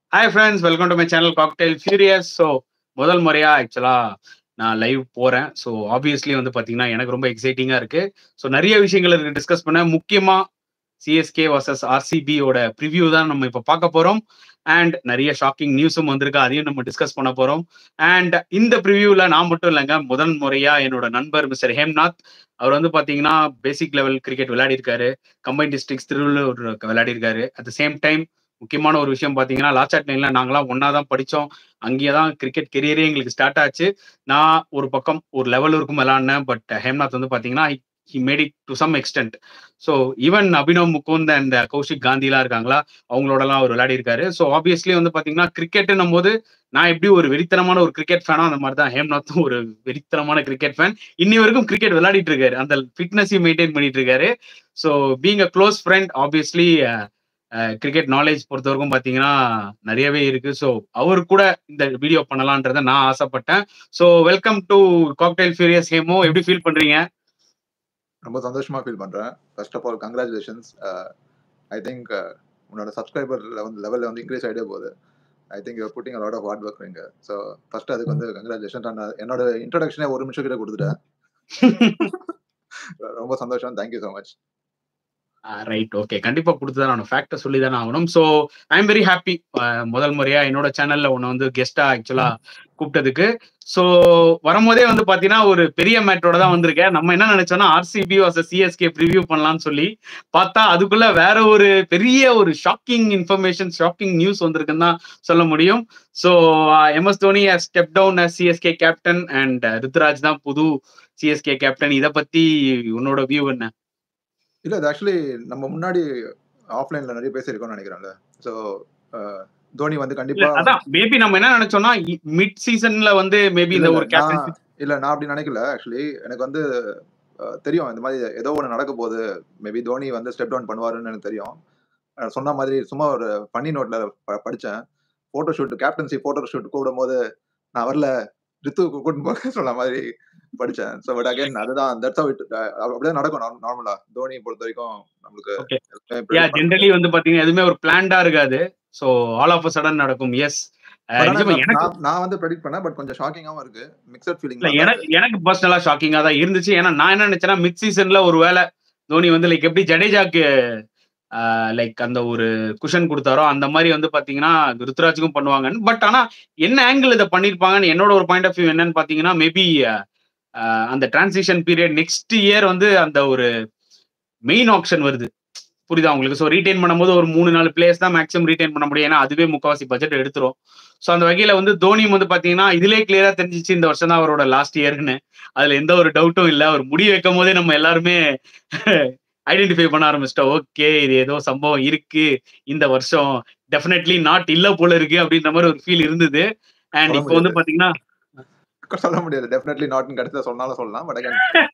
Hi friends welcome to my channel Cocktail Furious so முதல் முறையா ஆக்சுவலா நான் லைவ் போறேன் ஸோ ஆப்வியஸ்லி வந்து பாத்தீங்கன்னா எனக்கு ரொம்ப எக்ஸைட்டிங்கா இருக்கு ஸோ நிறைய விஷயங்கள் இருக்கு டிஸ்கஸ் பண்ண முக்கியமா சிஎஸ்கே வர்சஸ் ஆர்சிபியோட ப்ரிவ்யூ தான் நம்ம இப்போ பார்க்க போறோம் அண்ட் நிறைய ஷாக்கிங் நியூஸும் வந்திருக்கு அதையும் நம்ம டிஸ்கஸ் பண்ண போறோம் அண்ட் இந்த ப்ரிவியூல நான் மட்டும் இல்லைங்க முதல் முறையா என்னோட நண்பர் மிஸ்டர் ஹேம்நாத் அவர் வந்து பாத்தீங்கன்னா பேசிக் லெவல் கிரிக்கெட் விளையாடி இருக்காரு கம்பைன் டிஸ்ட்ரிக்ஸ் திருவள்ளூர் விளையாடி இருக்காரு அட் த சேம் டைம் முக்கியமான ஒரு விஷயம் பாத்தீங்கன்னா லாஸ்ட் லைன்ல நாங்களாம் ஒன்னா தான் படிச்சோம் அங்கேயே தான் கிரிக்கெட் கெரியரே எங்களுக்கு ஸ்டார்ட் ஆச்சு நான் ஒரு பக்கம் ஒரு லெவல் இருக்கும் விளாடினேன் பட் ஹேம்நாத் வந்து பாத்தீங்கன்னா he made it to some extent so even Abhinav Mukund and Kaushik காந்திலாம் இருக்காங்களா அவங்களோடலாம் அவர் விளையாடி இருக்காரு ஸோ ஆப்வியஸ்லி வந்து பாத்தீங்கன்னா கிரிக்கெட்னும் போது நான் எப்படி ஒரு வெறித்தனமான ஒரு கிரிக்கெட் ஃபேனோ அந்த மாதிரி தான் ஹேம்நாத்தும் ஒரு வெறித்தனமான கிரிக்கெட் ஃபேன் இன்னி வரைக்கும் கிரிக்கெட் விளையாடிட்டு இருக்காரு அந்த ஃபிட்னஸையும் மெயின்டைன் பண்ணிட்டு இருக்காரு so being a close friend obviously cricket knowledge பொறுத்த வரைக்கும் பாத்தீங்கன்னா நிறையவே இருக்கு ஸோ அவர் கூட இந்த வீடியோ பண்ணலான்றத நான் ஆசைப்பட்டேன் so welcome to cocktail furious ஹேமோ எப்படி ஃபீல் பண்றீங்க ரொம்ப சந்தோஷமா ஃபீல் பண்றேன் first of all congratulations I think உன்னோட சப்ஸ்கிரைபர் வந்து லெவலில் வந்து இன்க்ரீஸ் ஆகிட்டே போகுது I think your putting lot of hard work இங்க ஸோ ஃபர்ஸ்ட் அதுக்கு வந்து கங்க்ராச்சுலேஷன் என்னோட இன்ட்ரடக்ஷனே ஒரு நிமிஷம் கிட்ட கொடுத்துட்டேன் ரொம்ப சந்தோஷம் thank you so much right okay கண்டிப்பா கொடுத்துதான் நான் ஃபேக்டை சொல்லி தானே ஆகணும் so I am very happy முதல் முறையா என்னோட சேனல்ல உன்னை வந்து கெஸ்டா ஆக்சுவலா கூப்பிட்டதுக்கு ஸோ வரும்போதே வந்து பாத்தீங்கன்னா ஒரு பெரிய மேட்டோட தான் வந்திருக்கேன் நம்ம என்ன நினைச்சோம்னா ஆர்சிபி வாஸ் சிஎஸ்கே ப்ரிவியூ பண்ணலாம்னு சொல்லி பார்த்தா அதுக்குள்ள வேற ஒரு பெரிய ஒரு ஷாக்கிங் இன்ஃபர்மேஷன் ஷாக்கிங் நியூஸ் வந்திருக்குன்னு தான் சொல்ல முடியும் so MS Dhoni step down CSK captain and Ruturaj தான் புது சிஎஸ்கே கேப்டன் இதை பத்தி உன்னோட வியூ என்ன இல்ல இது ஆக்சுவலி நம்ம முன்னாடி ஆஃப்லைன்ல நிறைய பேசியிருக்கோம்னு நினைக்கிறேன்ல ஸோ தோனி வந்து கண்டிப்பா அதான் மேபி நம்ம என்ன நினைச்சோம்னா மிட் சீசன்ல வந்து மேபி இந்த ஒரு கேப்டன் இல்ல நான் அப்படி நினைக்கல ஆக்சுவலி எனக்கு வந்து தெரியும் இந்த மாதிரி ஏதோ ஒன்று நடக்க போகுது மேபி தோனி வந்து ஸ்டெப் டவுன் பண்ணுவாருன்னு எனக்கு தெரியும் சொன்ன மாதிரி சும்மா ஒரு பனி நோட்ல படிச்சேன் photo shoot captaincy photo shoot கூப்பிடும் போது நான் வரல ரித்துவுக்கு கூட்டிட்டு போக சொன்ன மாதிரி படிச்சேன் ஸோ பட் அகைன் அதுதான் தட்ஸ் ஹவ் இட் அப்படியே நடக்கும் நார்மலா தோனி பொறுத்த வரைக்கும் நம்மளுக்கு ஜென்ரலி வந்து பாத்தீங்கன்னா எதுவுமே ஒரு பிளான்டா இருக்காது சோ ஆல் ஆஃப் சடன் நடக்கும் எஸ் நான் வந்து ப்ரெடிக்ட் பண்ணேன் பட் கொஞ்சம் ஷாக்கிங்காவும் இருக்கு மிக்சட் ஃபீலிங் எனக்கு எனக்கு பர்சனலா ஷாக்கிங்கா தான் இருந்துச்சு ஏன்னா நான் என்ன நினைச்சேன்னா மிட் சீசன்ல ஒரு வேலை தோனி வந்து லைக் எப்படி ஜடேஜாக்கு லைக் அந்த ஒரு குஷன் கொடுத்தாரோ அந்த மாதிரி வந்து பாத்தீங்கன்னா ருத்ராஜுக்கும் பண்ணுவாங்கன்னு பட் ஆனா என்ன ஆங்கிள் இதை பண்ணிருப்பாங்கன்னு என்னோட ஒரு பாயிண்ட் ஆஃப் வியூ என்னன்னு பாத்தீங்கன்னா மேபி அந்த டிரான்சிஷன் பீரியட் நெக்ஸ்ட் இயர் வந்து அந்த ஒரு மெயின் ஆப்ஷன் வருது புரியுதா உங்களுக்கு ஸோ ரீடைன் பண்ணும்போது ஒரு மூணு நாலு பிளேயர்ஸ் தான் மேக்ஸிமம் ரீடைன் பண்ண முடியும் ஏன்னா அதுவே முக்காவாசி பட்ஜெட் எடுத்துரும் ஸோ அந்த வகையில வந்து தோனி வந்து பாத்தீங்கன்னா இதுலேயே கிளியரா தெரிஞ்சிச்சு இந்த வருஷம் தான் அவரோட லாஸ்ட் இயர்னு அதுல எந்த ஒரு டவுட்டும் இல்லை அவர் முடி வைக்கும் போதே நம்ம எல்லாருமே ஐடென்டிஃபை பண்ண ஆரம்பிச்சிட்டோம் ஓகே இது ஏதோ சம்பவம் இருக்கு இந்த வருஷம் டெஃபினெட்லி நாட் இல்ல போல இருக்கு அப்படின்ற மாதிரி ஒரு ஃபீல் இருந்தது அண்ட் இப்போ வந்து பாத்தீங்கன்னா சொல்ல முடியாது டெஃபினெட்லி நாட் கடைசில சொன்னாலும் சொல்லலாம் பட்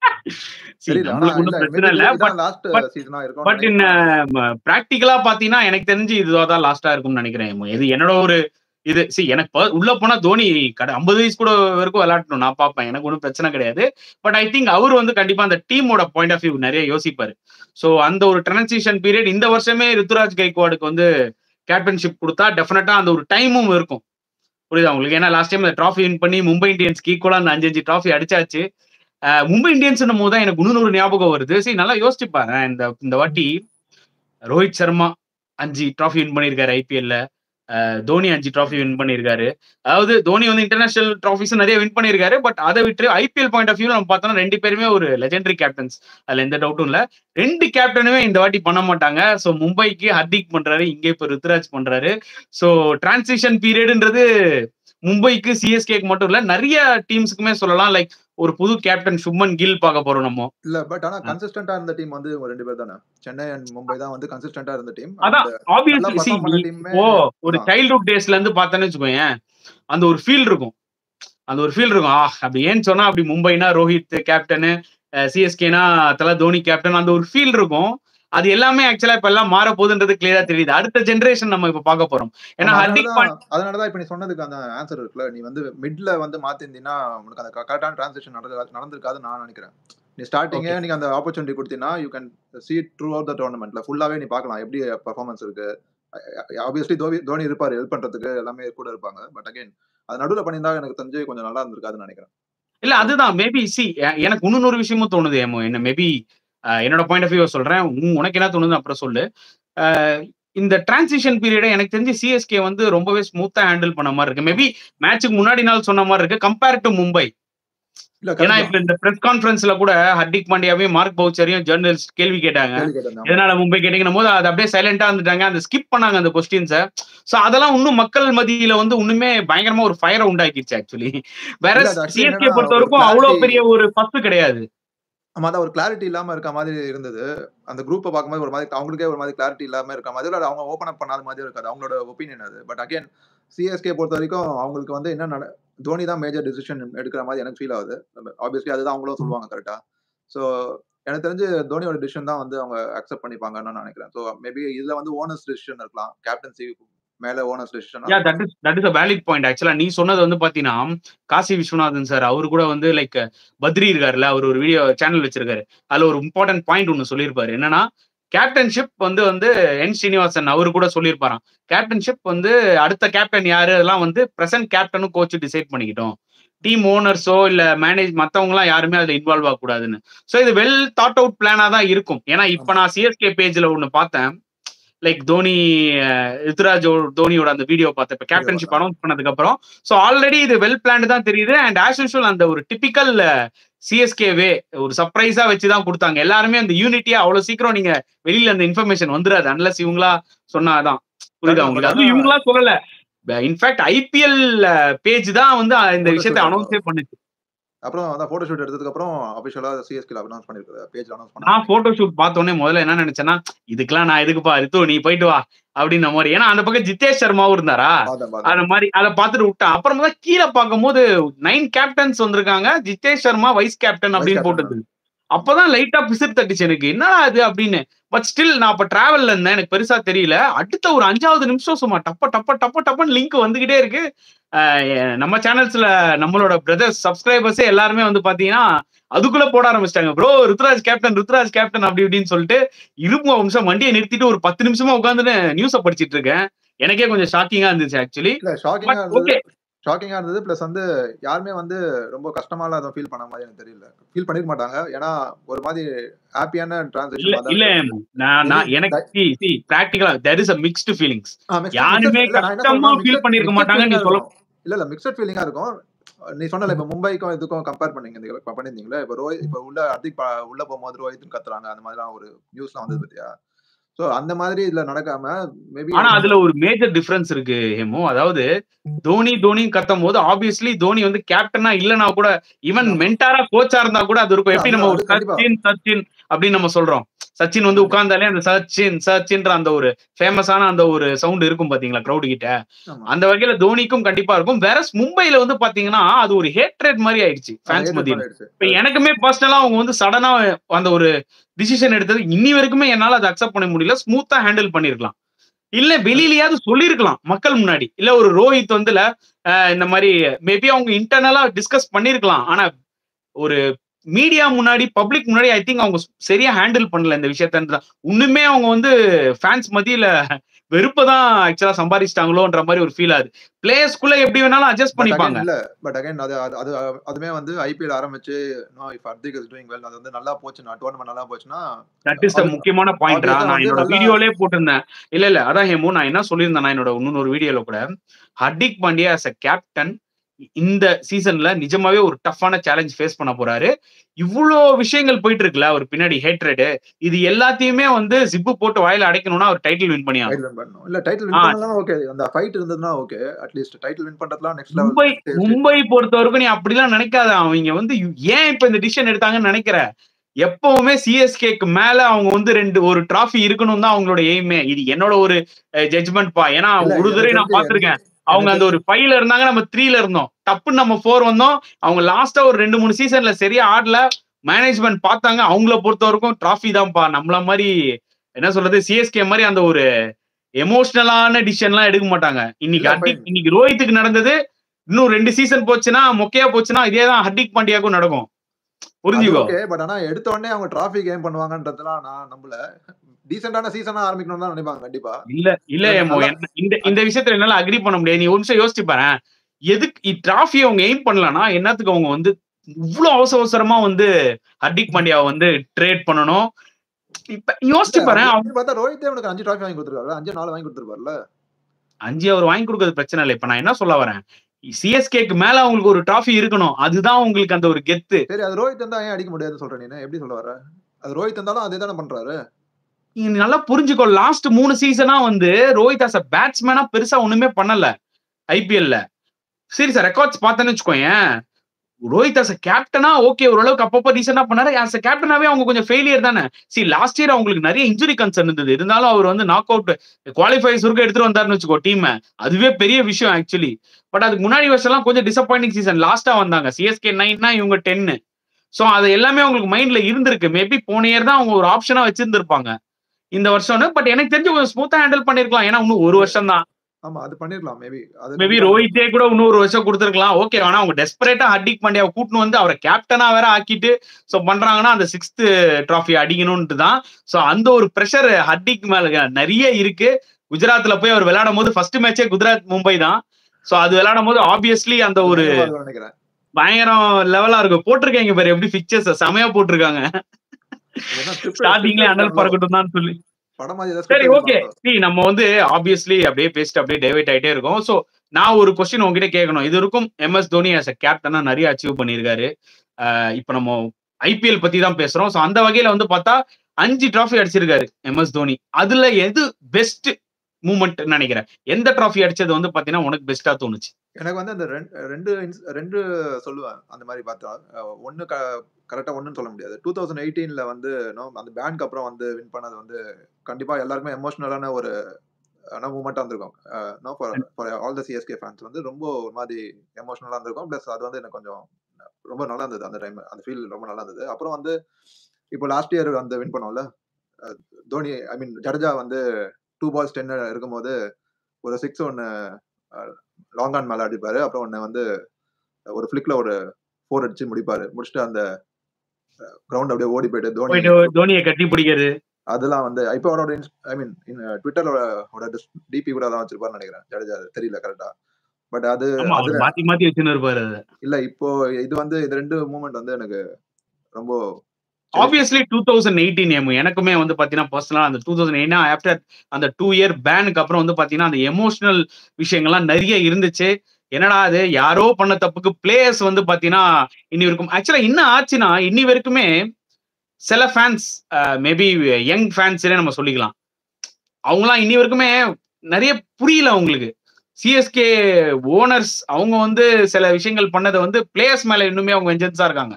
பிரச்சனை இல்ல பட் இன் பிராக்டிக்கலா பாத்தீங்கன்னா எனக்கு தெரிஞ்சு இதுதான் லாஸ்டா இருக்கும்னு நினைக்கிறேன் இது என்னோட ஒரு இது சி எனக்கு உள்ள போனா தோனி கடை ஐம்பது வயசு கூட வரைக்கும் விளையாடணும் நான் பார்ப்பேன் எனக்கு ஒன்றும் பிரச்சனை கிடையாது பட் ஐ திங்க் அவர் வந்து கண்டிப்பா அந்த டீமோட பாயிண்ட் ஆஃப் வியூ நிறைய யோசிப்பாரு ஸோ அந்த ஒரு டிரான்சிஷன் பீரியட் இந்த வருஷமே ருத்துராஜ் கைக்வாடுக்கு வந்து கேப்டன்ஷிப் கொடுத்தா டெஃபினட்டா அந்த ஒரு டைமும் இருக்கும் புரியுதா உங்களுக்கு ஏன்னா லாஸ்ட் டைம் ட்ராஃபி வின் பண்ணி மும்பை இந்தியன்ஸ்க்கு ஈக்குவலா அந்த அஞ்சு அஞ்சு ட்ராஃபி அடிச்சாச்சு மும்பை இந்தியன்ஸ் போது தான் எனக்கு இன்னொரு ஞாபகம் வருது சரி நல்லா யோசிச்சு பாரு இந்த இந்த வாட்டி ரோஹித் சர்மா அஞ்சு ட்ராஃபி வின் பண்ணியிருக்காரு ஐபிஎல்ல தோனி அஞ்சு ட்ராஃபி வின் பண்ணியிருக்காரு அதாவது தோனி வந்து இன்டர்நேஷனல் ட்ராஃபிஸும் நிறைய வின் பண்ணியிருக்காரு பட் அதை விட்டு ஐபிஎல் பாயிண்ட் ஆஃப் வியூ நம்ம பார்த்தோம்னா ரெண்டு பேருமே ஒரு லெஜெண்டரி கேப்டன்ஸ் அதுல எந்த டவுட்டும் இல்ல ரெண்டு கேப்டனுமே இந்த வாட்டி பண்ண மாட்டாங்க ஸோ மும்பைக்கு ஹர்திக் பண்றாரு இங்கே இப்போ ருத்ராஜ் பண்றாரு ஸோ டிரான்சிஷன் பீரியடுன்றது மும்பைக்கு சிஎஸ்கேக்கு மட்டும் இல்ல நிறைய டீம்ஸுக்குமே சொல்லலாம் லைக் ஒரு புது கேப்டன் சுப்மன் கில் பார்க்க போறோம் நம்ம இல்ல பட் ஆனா கன்சிஸ்டன்டா இருந்த டீம் வந்து ரெண்டு பேர் தானே சென்னை அண்ட் மும்பை தான் வந்து கன்சிஸ்டன்டா இருந்த டீம் அதான் ஆப்வியஸ்லி ஓ ஒரு சைல்ட்ஹுட் டேஸ்ல இருந்து பார்த்தேன்னு வச்சுக்கோங்க அந்த ஒரு ஃபீல் இருக்கும் அந்த ஒரு ஃபீல் இருக்கும் ஆ அப்படி ஏன்னு சொன்னா அப்படி மும்பைனா ரோஹித் கேப்டனு சிஎஸ்கேனா தலா தோனி கேப்டன் அந்த ஒரு ஃபீல் இருக்கும் அது எல்லாமே ஆக்சுவலா இப்ப எல்லாம் மாற போகுதுன்றது கிளியரா தெரியுது அடுத்த ஜென்ரேஷன் நம்ம இப்ப பார்க்க போறோம் ஏன்னா ஹர்திக் அதனாலதான் இப்ப நீ சொன்னதுக்கு அந்த ஆன்சர் இருக்குல்ல நீ வந்து மிட்ல வந்து மாத்திருந்தீங்கன்னா உனக்கு அந்த கரெக்டான டிரான்சாக்ஷன் நடந்திருக்காது நான் நினைக்கிறேன் நீ ஸ்டார்டிங்கே நீங்க அந்த ஆப்பர்ச்சுனிட்டி கொடுத்தீங்கன்னா you can see throughout the டோர்னமெண்ட்ல ஃபுல்லாவே நீ பார்க்கலாம் எப்படி பர்ஃபார்மன்ஸ் இருக்கு ஆப்வியஸ்லி தோனி தோனி இருப்பாரு ஹெல்ப் பண்றதுக்கு எல்லாமே கூட இருப்பாங்க பட் அகைன் அது நடுவில் பண்ணியிருந்தா எனக்கு தெரிஞ்சு கொஞ்சம் நல்லா இருந்திருக்காதுன்னு நினைக்கிறேன் இல்ல அதுதான் மேபி சி எனக்கு இன்னொரு விஷயமும் தோணுது ஏமோ என்ன மேபி என்னோட பாயிண்ட் ஆஃப் வியூ சொல்றேன் உன் உனக்கு என்ன தோணுது அப்புறம் சொல்லு அஹ், இந்த டிரான்சிஷன் பீரியட எனக்கு தெரிஞ்சு சிஎஸ்கே வந்து ரொம்பவே ஸ்மூத்தா ஹேண்டில் பண்ண மாதிரி இருக்கு மேபி மேட்சுக்கு முன்னாடி நாள் சொன்ன மாதிரி இருக்கு கம்பேர் டு மும்பை இல்ல ஏன்னா correct இப்ப இந்த பிரஸ் கான்ஃபரன்ஸ்ல கூட ஹர்திக் பாண்டியாவையும் மார்க் பவுச்சரையும் ஜேர்னலிஸ்ட் கேள்வி கேட்டாங்க கேள்வி கேட்டிருந்தேன். எதனால மும்பை கேட்டீங்கன்னும் போது அது அப்படியே சைலண்டா இருந்துட்டாங்க அந்த ஸ்கிப் பண்ணாங்க அந்த கொஸ்டின்ஸை சோ அதெல்லாம் இன்னும் மக்கள் மத்தியில வந்து இன்னுமே பயங்கரமா ஒரு ஃபயரை உண்டாக்கிடுச்சு ஆக்சுவலி வேற இல்ல, அது actually சிஎஸ்கே என்னன்னா, பொறுத்த ஒரு வரைக்கும் அவ்வளவு clarity- பெரிய ஒரு பத்து கிடையாது ஆமா அதான் ஒரு கிளாரிட்டி இல்லாம இருக்க மாதிரி இருந்தது அந்த குரூப்பை பார்க்கும்போது ஒரு மாதிரி அவங்களுக்கே ஒரு மாதிரி கிளாரிட்டி இல்லாம இருக்க மாதிரி இல்ல அவங்க ஓப்பன் அப் பண்ணாத மாதிரி இருக்காது அவங்களோட ஒப்பீனியன் அது பட் அகைன் சிஎஸ்கே பொறுத்த வரைக்கும் அவங்களுக்கு வந்து என்ன நட- தோனி தான் மேஜர் டிசிஷன் எடுக்கிற மாதிரி எனக்கு ஃபீல் ஆகுது ஆப்வியஸ்லி அதுதான் அவங்களும் சொல்லுவாங்க கரெக்டா ஸோ எனக்கு தெரிஞ்சு தோனியோட டிசிஷன் தான் வந்து அவங்க அக்செப்ட் பண்ணிப்பாங்கன்னு நான் நினைக்கிறேன் ஸோ மேபி இதுல வந்து ஓனர்ஸ் டிசிஷன் இருக்கலாம் கேப்டன்சி மேல owners decision yeah that is that is a valid point ஆக்சுவலா நீ சொன்னது வந்து பாத்தீங்கன்னா காசி விஸ்வநாதன் சார் அவரு கூட வந்து லைக் பத்ரி இருக்காருல்ல அவர் ஒரு வீடியோ சேனல் வச்சிருக்காரு அதுல ஒரு இம்பார்ட்டன்ட் பாயிண்ட் ஒன்னு சொல்லியிருப்பாரு என்னன்னா கேப்டன்ஷிப் வந்து வந்து என் ஸ்ரீனிவாசன் அவரு கூட சொல்லியிருப்பாராம் கேப்டன்ஷிப் வந்து அடுத்த கேப்டன் யாரு அதெல்லாம் வந்து பிரசன்ட் கேப்டனும் கோச் டிசைட் பண்ணிக்கிட்டோம் டீம் ஓனர்ஸோ இல்ல மேனேஜ் மத்தவங்க எல்லாம் யாருமே அதுல இன்வால்வ் ஆகக்கூடாதுன்னு சோ இது வெல் தாட் அவுட் பிளானா தான் இருக்கும் ஏன்னா இப்ப நான் சிஎஸ்கே பேஜ்ல ஒன்னு பார்த்தேன் லைக் தோனி அஹ், ருத்துராஜ் தோனியோட அந்த வீடியோ பார்த்தேன் இப்ப கேப்டன்ஷிப் அனௌன்ஸ் பண்ணதுக்கு அப்புறம் சோ ஆல்ரெடி இது வெல் பிளான் தான் தெரியுது அண்ட் ஆஸ் யூஷுவல் அந்த ஒரு டிபிக்கல் சிஎஸ்கேவே ஒரு சர்ப்ரைஸா வச்சுதான் கொடுத்தாங்க எல்லாருமே அந்த யூனிட்டியா அவ்வளவு சீக்கிரம் நீங்க வெளியில அந்த இன்ஃபர்மேஷன் வந்துடாது அன்லஸ் இவங்களா சொன்னாதான் புரியுதா உங்களுக்கு அது இவங்களா சொல்லல இன்ஃபேக்ட் ஐபிஎல் பேஜ் தான் வந்து இந்த Photo விஷயத்தை shoot. அனௌன்ஸே பண்ணுச்சு அப்புறம் அதான் போட்டோ ஷூட் எடுத்ததுக்கு அப்புறம் அபிஷியலா சிஎஸ்கே அனௌன்ஸ் பண்ணிருக்காரு பேஜ் அனௌன்ஸ் நான் பண்ணாங்க போட்டோ ஷூட் பார்த்தோன்னே முதல்ல என்ன நினைச்சேன்னா இதுக்கெல்லாம் நான் எதுக்குப்பா ரித்து நீ போயிட்டு வா அப்படின்ன மாதிரி ஏன்னா அந்த பக்கம் ஜித்தேஷ் சர்மாவும் இருந்தாரா பார்த்தேன் பார்த்தேன் அந்த மாதிரி அதை பார்த்துட்டு விட்டான் அப்புறமா தான் கீழே பார்க்கும்போது நைன் கேப்டன்ஸ் வந்திருக்காங்க ஜித்தேஷ் சர்மா வைஸ் கேப்டன் அப்படின்னு Vice captain. போட்டது அப்பதான் லைட்டா பிசிறு தட்டுச்சு எனக்கு என்னடா அது அப்படின்னு பட் ஸ்டில் நான் அப்ப டிராவல்ல இருந்தேன் எனக்கு பெருசா தெரியல அடுத்த ஒரு அஞ்சாவது நிமிஷம் சும்மா டப்ப டப்ப டப்ப டப்பன்னு லிங்க் வந்துகிட்டே இருக்கு அஹ் நம்ம சேனல்ஸ்ல நம்மளோட பிரதர்ஸ் சப்ஸ்கிரைபர்ஸே எல்லாருமே வந்து பாத்தீங்கன்னா அதுக்குள்ள போட ஆரம்பிச்சிட்டாங்க bro Ruturaj captain Ruturaj captain அப்படி இப்படின்னு சொல்லிட்டு இருபது நிமிஷம் வண்டியை நிறுத்திட்டு ஒரு பத்து நிமிஷமா உட்காந்துன்னு நியூஸை படிச்சிட்டு இருக்கேன் எனக்கே கொஞ்சம் ஷாக்கிங்கா இருந்துச்சு ஆக்சுவலி இல்ல ஷாக்கிங்கா பட் இருந்தது ஓகே ஷாக்கிங்கா இருந்தது பிளஸ் வந்து யாருமே வந்து ரொம்ப கஷ்டமாலாம் எதுவும் ஃபீல் பண்ண மாதிரி எனக்கு தெரியல ஃபீல் பண்ணிருக்க மாட்டாங்க ஏன்னா ஒரு மாதிரி ஹாப்பியான இல்ல டிரான்சாக்ஷன் இல்ல நான் நான் எனக்கு சி சி பிராக்டிகலா there is a mixed feelings யாருமே கஷ்டமா ஃபீல் பண்ணிருக்க மாட்டாங்க நீ சொல்ல இல்ல இல்ல மிக்சட் ஃபீலிங்கா இருக்கும் நீ சொன்னல இப்ப மும்பைக்கும் இதுக்கும் கம்பேர் பண்ணீங்க இந்த இப்ப பண்ணிருந்தீங்களா இப்ப ரோஹித் இப்ப உள்ள அதிக் பா- உள்ள போகும்போது ரோஹித் கத்துறாங்க அந்த மாதிரிலாம் ஒரு நியூஸ்லாம் வந்தது பத்தியா சோ அந்த மாதிரி இதுல நடக்காம மேபி ஆனா அதுல ஒரு மேஜர் டிஃபரன்ஸ் இருக்கு ஹேமோ அதாவது தோனி தோனி கத்தும் போது ஆப்வியஸ்லி தோனி வந்து கேப்டனா இல்லனா கூட ஈவன் ஆமா. மென்டாரா கோச்சா இருந்தா கூட அது இருக்கும் எப்படி நம்ம ஒரு அது கண்டிப்பா. சச்சின் சச்சின் அப்படின்னு நம்ம சொல்றோம் சச்சின் வந்து உட்கார்ந்தாலே அந்த சச்சின் சச்சின்ற அந்த ஒரு ஃபேமஸான அந்த ஒரு சவுண்ட் இருக்கும் பாத்தீங்களா கிரௌட் கிட்ட அந்த வகையில தோனிக்கும் கண்டிப்பா இருக்கும் வேற மும்பைல வந்து பாத்தீங்கன்னா அது ஒரு ஹேட்ரேட் மாதிரி ஆயிடுச்சு ஃபேன்ஸ் மத்தியில இப்ப எனக்குமே பர்சனலா அவங்க வந்து சடனா அந்த ஒரு டிசிஷன் எடுத்தது இன்னி வரைக்குமே என்னால அதை அக்செப்ட் பண்ண முடியல ஸ்மூத்தா ஹேண்டில் பண்ணிருக்கலாம் இல்ல வெளியிலயாவது சொல்லிருக்கலாம் மக்கள் முன்னாடி இல்ல ஒரு ரோஹித் வந்துல அஹ், இந்த மாதிரி மேபி அவங்க இன்டர்னலா டிஸ்கஸ் பண்ணிருக்கலாம் ஆனா ஒரு மீடியா முன்னாடி பப்ளிக் முன்னாடி ஐ திங்க் அவங்க சரியா ஹேண்டில் பண்ணல இந்த விஷயத்த இன்னுமே அவங்க வந்து ஃபேன்ஸ் மத்தியில வெறுப்பை தான் ஆக்சுவலா சம்பாதிச்சிட்டாங்களோன்ற மாதிரி ஒரு ஃபீல் ஆகுது பிளேயர்ஸ்குள்ள எப்படி வேணாலும் அட்ஜஸ்ட் பண்ணிப்பாங்க இல்ல பட் அகைன் அது அது அது அதுமே வந்து ஐபிஎல் ஆரம்பிச்சு no if Hardik is doing well அது வந்து நல்லா போச்சுன்னா டோர்னமெண்ட் நல்லா போச்சுன்னா தட் இஸ் த முக்கியமான பாயிண்ட்ரா obvious-ஆ நான் வந்து என்னோட நல்லா- வீடியோலே போட்டிருந்தேன் இல்ல இல்ல அதான் ஹேமு நான் என்ன சொல்லியிருந்தேன் நான் என்னோட இன்னொரு வீடியோல கூட Hardik Pandya as a captain இந்த சீசன்ல நிஜமாவே ஒரு டஃப்பான சேலஞ்ச் ஃபேஸ் பண்ண போறாரு இவ்வளோ விஷயங்கள் போயிட்டு இருக்குல்ல அவர் பின்னாடி ஹேட்ரேடு இது எல்லாத்தையுமே வந்து ஜிப்பு போட்டு வாயில அடைக்கணும்னா அவர் டைட்டில் வின் பண்ணியா டைட்டில் வின் பண்ணணும் இல்ல டைட்டில் வின் ஆ. பண்ணலாம் ஓகே அந்த ஃபைட் இருந்ததுன்னா ஓகே அட்லீஸ்ட் டைட்டில் வின் பண்றதுலாம் நெக்ஸ்ட் மும்பை லெவல் மும்பை பொறுத்த வரைக்கும் நீ அப்படிலாம் நினைக்காத அவங்க வந்து ஏன் இப்ப இந்த டிசிஷன் எடுத்தாங்கன்னு நினைக்கிற எப்பவுமே சிஎஸ்கேக்கு மேல அவங்க வந்து ரெண்டு ஒரு டிராஃபி இருக்கணும் தான் அவங்களோட எய்மே இது என்னோட ஒரு ஜட்ஜ்மெண்ட் பா ஏன்னா ஒரு தடவை நான் பாத்திருக்கேன் அவங்க அந்த ஒரு ஃபைவ்ல இருந்தாங்க நம்ம த்ரீல இருந்தோம் டப்புன்னு நம்ம ஃபோர் வந்தோம் அவங்க லாஸ்டா ஒரு ரெண்டு மூணு சீசன்ல சரியா ஆடல மேனேஜ்மெண்ட் பார்த்தாங்க அவங்கள பொறுத்த வரைக்கும் டிராஃபி தான்ப்பா நம்மள மாதிரி என்ன சொல்றது சிஎஸ்கே மாதிரி அந்த ஒரு எமோஷனலான டிசிஷன்லாம் எடுக்க மாட்டாங்க இன்னைக்கு இல்ல, ஹர்திக் இன்னைக்கு ரோஹித்துக்கு நடந்தது இன்னும் ரெண்டு சீசன் போச்சுன்னா மொக்கையா போச்சுன்னா இதே தான் ஹர்திக் பாண்டியாக்கும் நடக்கும் புரிஞ்சுக்கோ ஓகே பட் ஆனா எடுத்த உடனே அவங்க டிராஃபி கேம் பண்ணுவாங்கன்றதுலாம் நான் நம்பல டீசென்டான சீசனா ஆரம்பிக்கணும்னு தான் நினைப்பாங்க கண்டிப்பா இல்ல இல்ல எனக்கு ஏமோ நல்லா- என்ன- இந்த இந்த விஷயத்துல என்னால அக்ரி பண்ண முடியாது நீ ஒரு நிமிஷம் யோசிச்சு பாரு எதுக்கு டிராஃபி அவங்க எய்ம் பண்ணலனா என்னத்துக்கு அவங்க வந்து இவ்வளவு அவசர அவசரமா வந்து ஹர்திக் பாண்டியாவை வந்து ட்ரேட் பண்ணணும் இப்ப யோசிச்சு பாரு அவ- அப்படி பார்த்தா ரோஹித்தே உனக்கு அஞ்சு டிராஃபி வாங்கி கொடுத்துருக்காரு அஞ்சு நாலு வாங்கி கொடுத்துருப்பாருல அஞ்சு அவர் வாங்கி கொடுக்கறது பிரச்சனை இல்லை இப்ப நான் என்ன சொல்ல வரேன் சிஎஸ்கேக்கு மேல அவங்களுக்கு ஒரு டிராஃபி இருக்கணும் அதுதான் உங்களுக்கு அந்த ஒரு கெத்து சரி அது ரோஹித் இருந்தா ஏன் அடிக்க முடியாதுன்னு சொல்ற நீ எப்படி சொல்ல வர அது ரோஹித் இருந்தாலும் அதே தானே பண்றாரு நீ நல்லா புரிஞ்சுக்கோ லாஸ்ட் மூணு சீசனா வந்து ரோஹித் அஸ் அ பேட்ஸ்மேனா பெருசா ஒண்ணுமே பண்ணல ஐபிஎல்ல சரி சார் ரெக்கார்ட்ஸ் பார்த்தேன்னு வச்சுக்கோயேன் ரோஹித் அஸ் கேப்டனா ஓகே ஓரளவுக்கு அப்பப்போ ரீசெண்டா பண்ணாரு அஸ் கேப்டனாவே அவங்க கொஞ்சம் ஃபெயிலியர் தானே சி லாஸ்ட் இயர் அவங்களுக்கு நிறைய இன்ஜுரி கன்சர்ன் இருந்தது இருந்தாலும் அவர் வந்து நாக் அவுட் குவாலிஃபைஸ் வரைக்கும் எடுத்துட்டு வந்தாருன்னு வச்சுக்கோ டீம் அதுவே பெரிய விஷயம் ஆக்சுவலி பட் அதுக்கு முன்னாடி வருஷம்லாம் கொஞ்சம் டிசப்பாயிண்டிங் சீசன் லாஸ்டா வந்தாங்க சிஎஸ்கே நைன்னா இவங்க டென்னு ஸோ அது எல்லாமே அவங்களுக்கு மைண்ட்ல இருந்திருக்கு மேபி போன இயர் தான் அவங்க ஒரு ஆப்ஷனா வச்சிருந்திருப்பாங்க இந்த வருஷம்னு பட் எனக்கு தெரிஞ்சு கொஞ்சம் ஸ்மூத்தா ஹேண்டில் பண்ணிருக்கலாம் ஏன்னா இன்னும் ஒரு வருஷம் தான் ஆமா அது பண்ணிருக்கலாம் மேபி அது மேபி ரோஹித்தே கூட இன்னொரு வருஷம் கொடுத்துருக்கலாம் ஓகே ஆனா அவங்க டெஸ்பரேட்டா ஹர்திக் பாண்டியாவை கூட்டின்னு வந்து அவரை கேப்டனா வேற ஆக்கிட்டு சோ பண்றாங்கன்னா அந்த சிக்ஸ்த் டிராஃபி அடிக்கணும்ட்டு தான் சோ அந்த ஒரு ப்ரெஷர் ஹர்திக் மேல நிறைய இருக்கு குஜராத்ல போய் அவர் விளையாடும் போது ஃபர்ஸ்ட் மேட்சே குஜராத் மும்பை தான் சோ அது விளையாடும் போது ஆப்வியஸ்லி அந்த ஒரு பயங்கரமா நினைக்கிறேன் பயங்கரம் லெவலா இருக்கும் போட்டிருக்காங்க பாரு எப்படி பிக்சர்ஸ் செமையா போட்டிருக்காங்க ஏன்னா script- ஸ்டார்டிங்லயே script அனல் பறக்கட்டும் தான் சொல்லி படம் மாதிரி ஏதாவது சரி script ஓகே எழுதிருப்பாங்க. see நம்ம வந்து ஆப்வியஸ்லி அப்படியே பேசிட்டு அப்படியே டைவர்ட் ஆயிட்டே இருக்கோம் சோ நான் ஒரு கொஸ்டின் உங்ககிட்ட கேட்கணும் இது வரைக்கும் எம்எஸ் தோனி ஆஸ் அ கேப்டனா நிறைய அச்சீவ் பண்ணியிருக்காரு அஹ் இப்போ நம்ம ஐபிஎல் பத்தி தான் பேசுறோம் சோ அந்த வகையில வந்து பார்த்தா அஞ்சு டிராஃபி அடிச்சிருக்காரு எம்எஸ் தோனி அதுல எது பெஸ்ட் மூமெண்ட் நினைக்கிறேன் எந்த டிராஃபி அடிச்சது வந்து பாத்தீங்கன்னா உனக்கு பெஸ்டா தோணுச்சு எனக்கு வந்து அந்த ரெண்டு ரெண்டு ins- ரெண்டு சொல்லுவேன் அந்த மாதிரி பார்த்தா அஹ் ஒண்ணு கரெக்டா ஒண்ணுன்னு சொல்ல முடியாது டூ தௌசண்ட் எயிட்டீன்ல வந்து no, அந்த பேனுக்கு அப்புறம் வந்து வின் பண்ணது வந்து கண்டிப்பா எல்லாருக்குமே எமோஷனலான ஒரு மூமெண்டா இருந்திருக்கும் no for for all the CSK fans வந்து ரொம்ப ஒரு மாதிரி எமோஷனலா இருந்திருக்கும் ப்ளஸ் அது வந்து எனக்கு கொஞ்சம் ரொம்ப நல்லா இருந்தது அந்த டைம் அந்த ஃபீல் ரொம்ப நல்லா இருந்தது அப்புறம் வந்து இப்போ லாஸ்ட் இயர் வந்து வின் பண்ணோம்ல அஹ் தோனி ஐ மீன் ஜடேஜா வந்து டூ பால்ஸ் டென் இருக்கும்போது ஒரு சிக்ஸ் ஒன்று லாங் ஆன் மேல அடிப்பாரு அப்புறம் ஒன்று வந்து ஒரு ஃபிளிக்ல ஒரு ஃபோர் அடிச்சு முடிப்பாரு முடிச்சுட்டு அந்த கிரவுண்ட் அப்படியே ஓடி போயிட்டு தோனி போயிட்டு தோனியை கட்டி பிடிக்கிறது அதெல்லாம் வந்து இப்போ அவரோட ஐ மீன் ட்விட்டரோட டிபி கூட அதான் வச்சிருப்பாருன்னு நினைக்கிறேன் ஜடேஜா அது தெரியல கரெக்டா பட் அது ஆமா அது அவர் மாத்தி மாத்தி வச்சுன்னு இருப்பாரு அது இல்ல இப்போ இது வந்து இது ரெண்டு மூமெண்ட் வந்து எனக்கு ரொம்ப ஆப்வியஸ்லி டூ தௌசண்ட் எயிட்டீன் எம் எனக்குமே வந்து பாத்தீங்கன்னா பர்சனலா அந்த டூ தௌசண்ட் எயினா ஆஃப்டர் அந்த டூ இயர் பேனுக்கு அப்புறம் வந்து பாத்தீங்கன்னா அந்த எமோஷனல் விஷயங்கள்லாம் நிறைய இருந்துச்சு என்னடா அது யாரோ பண்ண தப்புக்கு பிளேயர்ஸ் வந்து பாத்தீங்கன்னா இனி வரைக்கும் ஆக்சுவலா என்ன ஆச்சுன்னா இன்னி வரைக்குமே சில ஃபேன்ஸ் மேபி யங் ஃபேன்ஸ்னே நம்ம சொல்லிக்கலாம் அவங்களாம் இனி வரைக்குமே நிறைய புரியல அவங்களுக்கு சிஎஸ்கே ஓனர்ஸ் அவங்க வந்து சில விஷயங்கள் பண்ணதை வந்து பிளேயர்ஸ் மேல இன்னுமே அவங்க வெஞ்சன்ஸா இருக்காங்க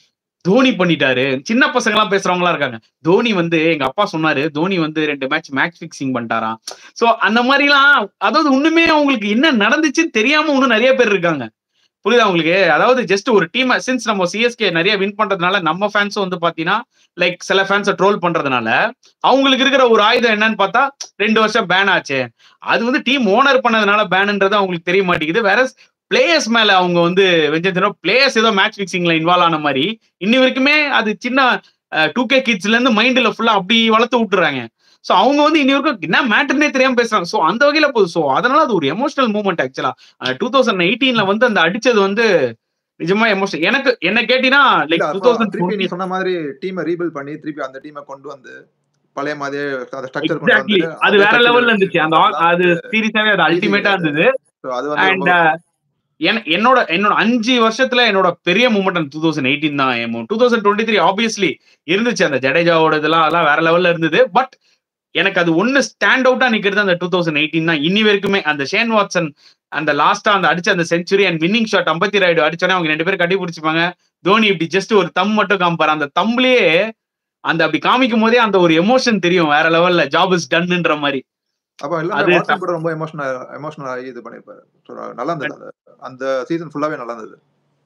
தோனி பண்ணிட்டாரு சின்ன பசங்க எல்லாம் பேசுறவங்களா இருக்காங்க தோனி வந்து எங்க அப்பா சொன்னாரு தோனி வந்து ரெண்டு மேட்ச் மேட்ச் பிக்சிங் பண்ணிட்டாராம் சோ அந்த மாதிரி எல்லாம் அதாவது ஒண்ணுமே அவங்களுக்கு என்ன நடந்துச்சுன்னு தெரியாம இன்னும் நிறைய பேர் இருக்காங்க புரியுதா உங்களுக்கு அதாவது ஜஸ்ட் ஒரு டீம் சின்ஸ் நம்ம சிஎஸ்கே நிறைய வின் பண்றதுனால நம்ம ஃபேன்ஸும் வந்து பாத்தீங்கன்னா லைக் சில ஃபேன்ஸை ட்ரோல் பண்றதுனால அவங்களுக்கு இருக்கிற ஒரு ஆயுதம் என்னன்னு பார்த்தா ரெண்டு வருஷம் பேன் ஆச்சு அது வந்து டீம் ஓனர் பண்ணதுனால பேனுன்றது அவங்களுக்கு தெரிய மாட்டேங்குது வேற பிளேயர்ஸ் மேல அவங்க வந்து வெஞ்சத்தினோ பிளேயர்ஸ் ஏதோ மேட்ச் பிக்சிங்ல இன்வால்வ் ஆன மாதிரி இன்னி வரைக்குமே அது சின்ன டூ கே கிட்ஸ்ல இருந்து மைண்ட்ல ஃபுல்லா அப்படி வளர்த்து விட்டுறாங்க சோ அவங்க வந்து இனி வரைக்கும் என்ன மேட்டர்னே தெரியாம பேசுறாங்க சோ அந்த வகையில போகுது சோ அதனால அது ஒரு எமோஷனல் மூவ்மெண்ட் ஆக்சுவலா டூ தௌசண்ட் எயிட்டீன்ல வந்து அந்த அடிச்சது வந்து நிஜமா எமோஷன் எனக்கு என்ன கேட்டீங்கன்னா லைக் இல்ல, டூ அப்ப தௌசண்ட் திருப்பி நீ சொன்ன மாதிரி டீமை ரீபில் பண்ணி திருப்பி அந்த டீமை கொண்டு வந்து பழைய மாதிரியே அந்த ஸ்ட்ரக்சர் கொண்டு எக்ஸாக்ட்லி வந்து அது அதே வேற structure லெவல்ல இருந்துச்சு அந்த அதெல்லாம் அது வந்து சீரியஸாவே அது அல்டிமேட்டா easy இருந்தது So அது வந்து அண்ட் ரொம்ப என்னோட என்னோட அஞ்சு வருஷத்துல என்னோட பெரிய மூமெண்ட் டூ தௌசண்ட் எயிட்டீன் தான் two thousand twenty three obviously இருந்துச்சு அந்த ஜடேஜாவோட இதெல்லாம் அதெல்லாம் வேற லெவல்ல இருந்தது பட் எனக்கு அது ஒண்ணு ஸ்டாண்ட் அவுட்டா நிக்கிறது அந்த டூ தௌசண்ட் எயிட்டீன் தான் இன்னி வரைக்குமே அந்த ஷேன் வாட்சன் அந்த லாஸ்டா அந்த அடிச்ச அந்த செஞ்சுரி அண்ட் வின்னிங் ஷாட் ஐம்பத்தி ராய்டு அடிச்சோன்னே அவங்க ரெண்டு பேரும் கட்டி பிடிச்சிப்பாங்க தோனி இப்படி ஜஸ்ட் ஒரு தம் மட்டும் காமிப்பாரு அந்த தம்லயே அந்த அப்படி காமிக்கும் போதே அந்த ஒரு எமோஷன் தெரியும் வேற லெவல்ல ஜாப் இஸ் டன்ன்ற மாதிரி அப்ப எல்லாமே அது வாட்சன் கூட ரொம்ப எமோஷனல் எமோஷனல் ஆகி இது பண்ணிருப்பாரு So, நல்லா இருந்தது அந்த அந்த சீசன் ஃபுல்லாவே நல்லா இருந்தது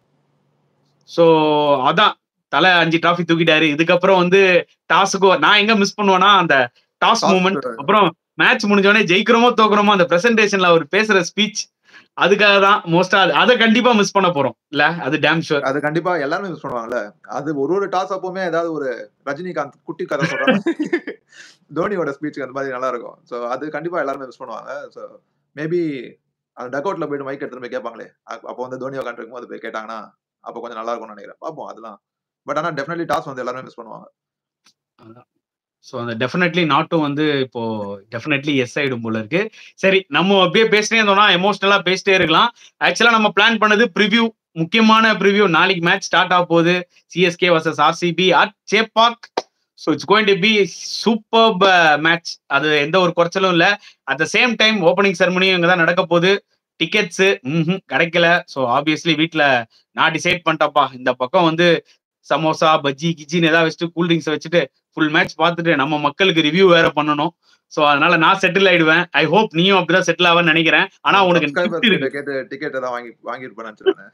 சோ அதான் தலை அஞ்சு டிராஃபி தூக்கிட்டாரு இதுக்கப்புறம் வந்து டாஸுக்கு நான் எங்க மிஸ் பண்ணுவேன்னா அந்த டாஸ் Toss மூமெண்ட் அப்புறம் மேட்ச் முடிஞ்சோடனே ஜெயிக்கிறோமோ தோக்குறோமோ அந்த பிரசன்டேஷன்ல அவர் பேசுற ஸ்பீச் அதுக்காக தான் மோஸ்டா அதை கண்டிப்பா மிஸ் பண்ண போறோம் இல்ல அது டேம் ஷூர் அது கண்டிப்பா எல்லாருமே மிஸ் பண்ணுவாங்கல்ல அது ஒரு ஒரு டாஸ் அப்பவுமே ஏதாவது ஒரு ரஜினிகாந்த் குட்டி கதை சொல்றாங்க தோனியோட ஸ்பீச் அந்த மாதிரி நல்லா இருக்கும் ஸோ அது கண்டிப்பா எல்லாருமே மிஸ் பண்ணுவாங்க ஸோ மேபி அந்த டக் அவுட்ல போயிட்டு மைக் எடுத்துட்டு போய் கேட்பாங்களே அ- அப்போ வந்து தோனி உட்காந்துருக்கும் போது போய் கேட்டாங்கன்னா அப்போ கொஞ்சம் நல்லா இருக்கும்னு நினைக்கிறேன் பார்ப்போம் அதெல்லாம் பட் ஆனா டெஃபினெட்லி டாஸ் வந்து எல்லாருமே மிஸ் பண்ணுவாங்க ஸோ அந்த டெஃபினெட்லி நாட்டும் வந்து இப்போ டெஃபினெட்லி எஸ் ஆயிடும் போல இருக்கு சரி நம்ம அப்படியே பேசிட்டே இருந்தோம்னா எமோஷனலா பேசிட்டே இருக்கலாம் ஆக்சுவலா நம்ம பிளான் பண்ணது ப்ரிவ்யூ முக்கியமான ப்ரிவ்யூ நாளைக்கு மேட்ச் ஸ்டார்ட் ஆக போகுது CSK versus RCB at Chepauk so it's going to be super match அது எந்த ஒரு குறைச்சலும் இல்லை at the same time opening செரமனியும் இங்கே தான் நடக்க போகுது டிக்கெட்ஸ் ம் கிடைக்கல ஸோ ஆப்வியஸ்லி வீட்டில் நான் டிசைட் பண்ணிட்டப்பா இந்த பக்கம் வந்து சமோசா பஜ்ஜி கிஜின்னு ஏதாவது வச்சுட்டு கூல் ட்ரிங்க்ஸ் வச்சுட்டு ஃபுல் மேட்ச் பார்த்துட்டு நம்ம மக்களுக்கு ரிவ்யூ வேற பண்ணணும் ஸோ அதனால நான் செட்டில் ஆயிடுவேன் ஐ ஹோப் நீயும் அப்படிதான் செட்டில் ஆவேன்னு நினைக்கிறேன் ஆனா உனக்கு Subscribers gift இருக்கு கிட்ட கேட்டு டிக்கெட் ஏதாவது வாங்கி வாங்கியிருப்பேன்னு நினைச்சிருந்தேன்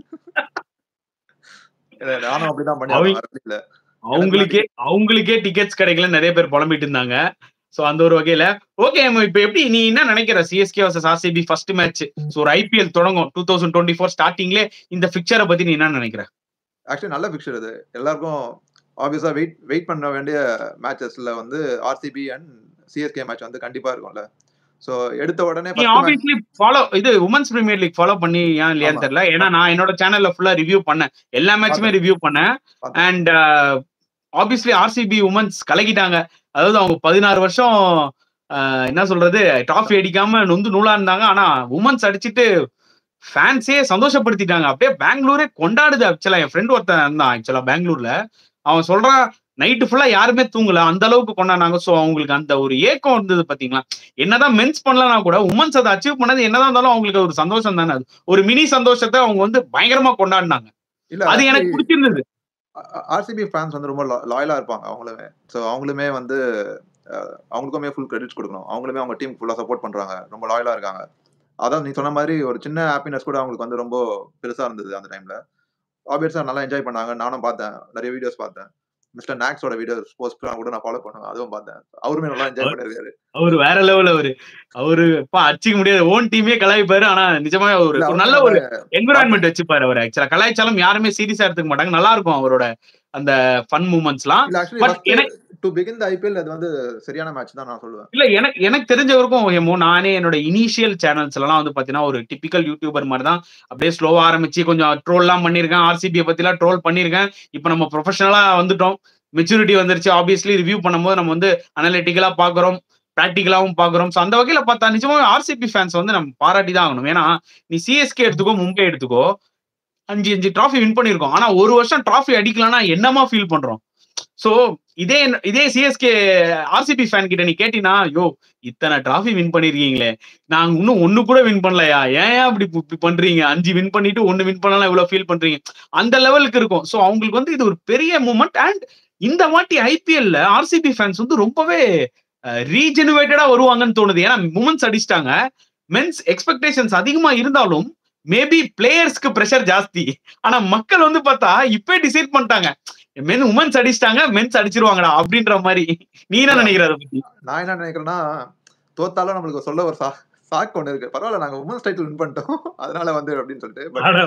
இல்ல, நானும் அப்படிதான் பண்ணி அவங்க- ஆகணும், வேற வழி இல்ல. அவங்களுக்கே அவங்களுக்கே டிக்கெட்ஸ் கிடைக்கல நிறைய பேர் புலம்பிட்டு இருந்தாங்க சோ அந்த ஒரு வகையில ஓகே இப்ப எப்படி நீ என்ன நினைக்கிற CSK versus RCB first match so ஒரு ஐபிஎல் தொடங்கும் டூ தௌசண்ட் டுவெண்ட்டி ஃபோர் ஸ்டார்டிங்லே இந்த பிக்சரை பத்தி நீ என்ன நினைக்கிற ஆக்சுவலி நல்ல பிக்சர் இது எல்லாருக்கும் ஆப்வியஸா வெயிட் வெயிட் பண்ண வேண்டிய மேட்சஸ்ல வந்து ஆர்சிபி அண்ட் சிஎஸ்கே மேட்ச் வந்து கண்டிப்பா இருக்கும்ல சோ எடுத்த உடனே நீ first match- ஆப்வியஸ்லி ஃபாலோ இது உமன்ஸ் பிரீமியர் லீக் ஃபாலோ பண்ணி ஏன் இல்லையான்னு ஆமா. தெரியல ஏன்னா நான் என்னோட சேனல்ல ஃபுல்லா ரிவ்யூ பண்ணேன் எல்லா மேட்சுமே ரிவ்யூ பண்ணேன் பார்த்தேன். அண்ட் ஆப்வியஸ்லி ஆர்சிபி உமன்ஸ் கலக்கிட்டாங்க அதாவது அவங்க பதினாறு வருஷம் ஆஹ், என்ன சொல்றது ட்ராஃபி அடிக்காம நொந்து நூலா இருந்தாங்க ஆனா உமன்ஸ் அடிச்சிட்டு ஃபேன்ஸே சந்தோஷப்படுத்திட்டாங்க அப்படியே பெங்களூரே கொண்டாடுது ஆக்சுவலா என் ஃப்ரெண்ட் ஒருத்தன் இருந்தான் ஆக்சுவலா பெங்களூர்ல அவன் சொல்றான் நைட்டு ஃபுல்லா யாருமே தூங்கல அந்த அளவுக்கு கொண்டாடினாங்க சோ அவங்களுக்கு அந்த ஒரு ஏக்கம் இருந்தது பாத்தீங்களா என்னதான் மென்ஸ் பண்ணலனா கூட உமன்ஸ் அதை அச்சீவ் பண்ணது என்னதான் இருந்தாலும் அவங்களுக்கு ஒரு சந்தோஷம் தானே அது ஒரு மினி சந்தோஷத்தை அவங்க வந்து பயங்கரமா கொண்டாடினாங்க இல்ல அது எனக்கு பிடிச்சிருந்தது ஆர்சிபி ஃபேன்ஸ் வந்து ரொம்ப லாயலா இருப்பாங்க அவங்களுமே ஸோ அவங்களுமே வந்து அஹ், அவங்களுக்குமே ஃபுல் கிரெடிட்ஸ் கொடுக்கணும் அவங்களுமே அவங்க டீம் ஃபுல்லா சப்போர்ட் பண்றாங்க ரொம்ப லாயலா இருக்காங்க அதான் நீ சொன்ன மாதிரி ஒரு சின்ன ஹாப்பினஸ் கூட அவங்களுக்கு வந்து ரொம்ப பெருசா இருந்தது அந்த டைம்ல ஆப்வியஸா நல்லா என்ஜாய் பண்ணாங்க நானும் பார்த்தேன் நிறைய வீடியோஸ் பார்த்தேன் மிஸ்டர் நாக்ஸோட வீடியோஸ் போஸ்ட் கூட நான் ஃபாலோ பண்ணுவேன் அதுவும் பார்த்தேன் அவருமே நல்லா என்ஜாய் பண்ணிருக்காரு அவரு வேற லெவல் அவரு அவரு பா அடிச்சுக்க முடியாது ஓன் டீமே கலாய்ப்பாரு ஆனா நிஜமா ஒரு இல்ல, ஒரு அவரு நல்ல ஒரு நல்லா- என்விரான்மெண்ட் வச்சுப்பாரு அவர் ஆக்சுவலா கலாய்ச்சாலும் யாருமே சீரியஸா எடுத்துக்க மாட்டாங்க நல்லா இருக்கும் அவரோட அந்த ஃபன் மூமெண்ட்ஸ்லாம் இல்ல But ஆக்சுவலி எனக்கு- டு பிகின் த ஐபிஎல் அது வந்து சரியான மேட்ச் தான் நான் சொல்லுவேன் இல்ல எனக்கு எனக்கு தெரிஞ்சவருக்கும் ஏமோ நானே என்னோட இனிஷியல் சேனல்ஸ் எல்லாம் வந்து பாத்தீங்கன்னா ஒரு டிபிக்கல் யூடியூபர் மாதிரி தான் அப்படியே ஸ்லோவா ஆரம்பிச்சு கொஞ்சம் ட்ரோல் எல்லாம் பண்ணிருக்கேன் ஆர்சிபியை பத்தி எல்லாம் ட்ரோல் பண்ணிருக்கேன் இப்ப நம்ம ப்ரொஃபஷனலா வந்துட்டோம் மெச்சூரிட்டி வந்துருச்சு ஆப்வியஸ்லி ரிவ்யூ பண்ணும்போது நம்ம வந்து அனலிட்டிக்கலா பாக்குறோம் ப்ராக்டிக்கலாவும் பாக்குறோம் ஸோ அந்த வகையில பார்த்தா நிஜமாவே ஆர்சிபி ஃபேன்ஸ் வந்து நம்ம பாராட்டி தான் ஆகணும் ஏன்னா நீ சிஎஸ்கே எடுத்துக்கோ மும்பை எடுத்துக்கோ அஞ்சு அஞ்சு டிராஃபி வின் பண்ணிருக்கோம் ஆனா ஒரு வருஷம் டிராஃபி அடிக்கலன்னா என்னமா ஃபீல் பண்றோம் சோ இதே இதே சிஎஸ்கே ஆர்சிபி ஃபேன் கிட்ட நீ கேட்டீங்கன்னா யோ இத்தனை டிராஃபி வின் பண்ணிருக்கீங்களே நாங்க இன்னும் ஒண்ணு கூட வின் பண்ணலையா ஏன் ஏன் அப்படி இப்படி பண்றீங்க அஞ்சு வின் பண்ணிட்டு ஒண்ணு வின் பண்ணலாம் இவ்வளவு ஃபீல் பண்றீங்க அந்த லெவலுக்கு இருக்கும் சோ அவங்களுக்கு வந்து இது ஒரு பெரிய மூமெண்ட் அண்ட் இந்த வாட்டி ஐபிஎல்ல ஆர்சிபி ஃபேன்ஸ் வந்து ரொம்பவே ரீஜெனுவேட்டடா வருவாங்கன்னு தோணுது ஏன்னா உமன்ஸ் அடிச்சிட்டாங்க மென்ஸ் எக்ஸ்பெக்டேஷன்ஸ் அதிகமா இருந்தாலும் மேபி பிளேயர்ஸ்க்கு ப்ரெஷர் ஜாஸ்தி ஆனா மக்கள் வந்து பார்த்தா இப்பவே டிசைட் பண்ணிட்டாங்க மென் உமன்ஸ் அடிச்சிட்டாங்க மென்ஸ் அடிச்சிருவாங்கடா அப்படின்ற மாதிரி நீ என்ன நினைக்கிற அதை பத்தி நான் என்ன நினைக்கிறேன்னா தோத்தாலும் நம்மளுக்கு சொல்ல ஒரு சா சாக்கு ஒண்ணு இருக்கு பரவாயில்ல நாங்க உமன்ஸ் டைட்டில் வின் பண்ணிட்டோம் அதனால வந்து அப்படின்னு சொல்லிட்டு பட் அட,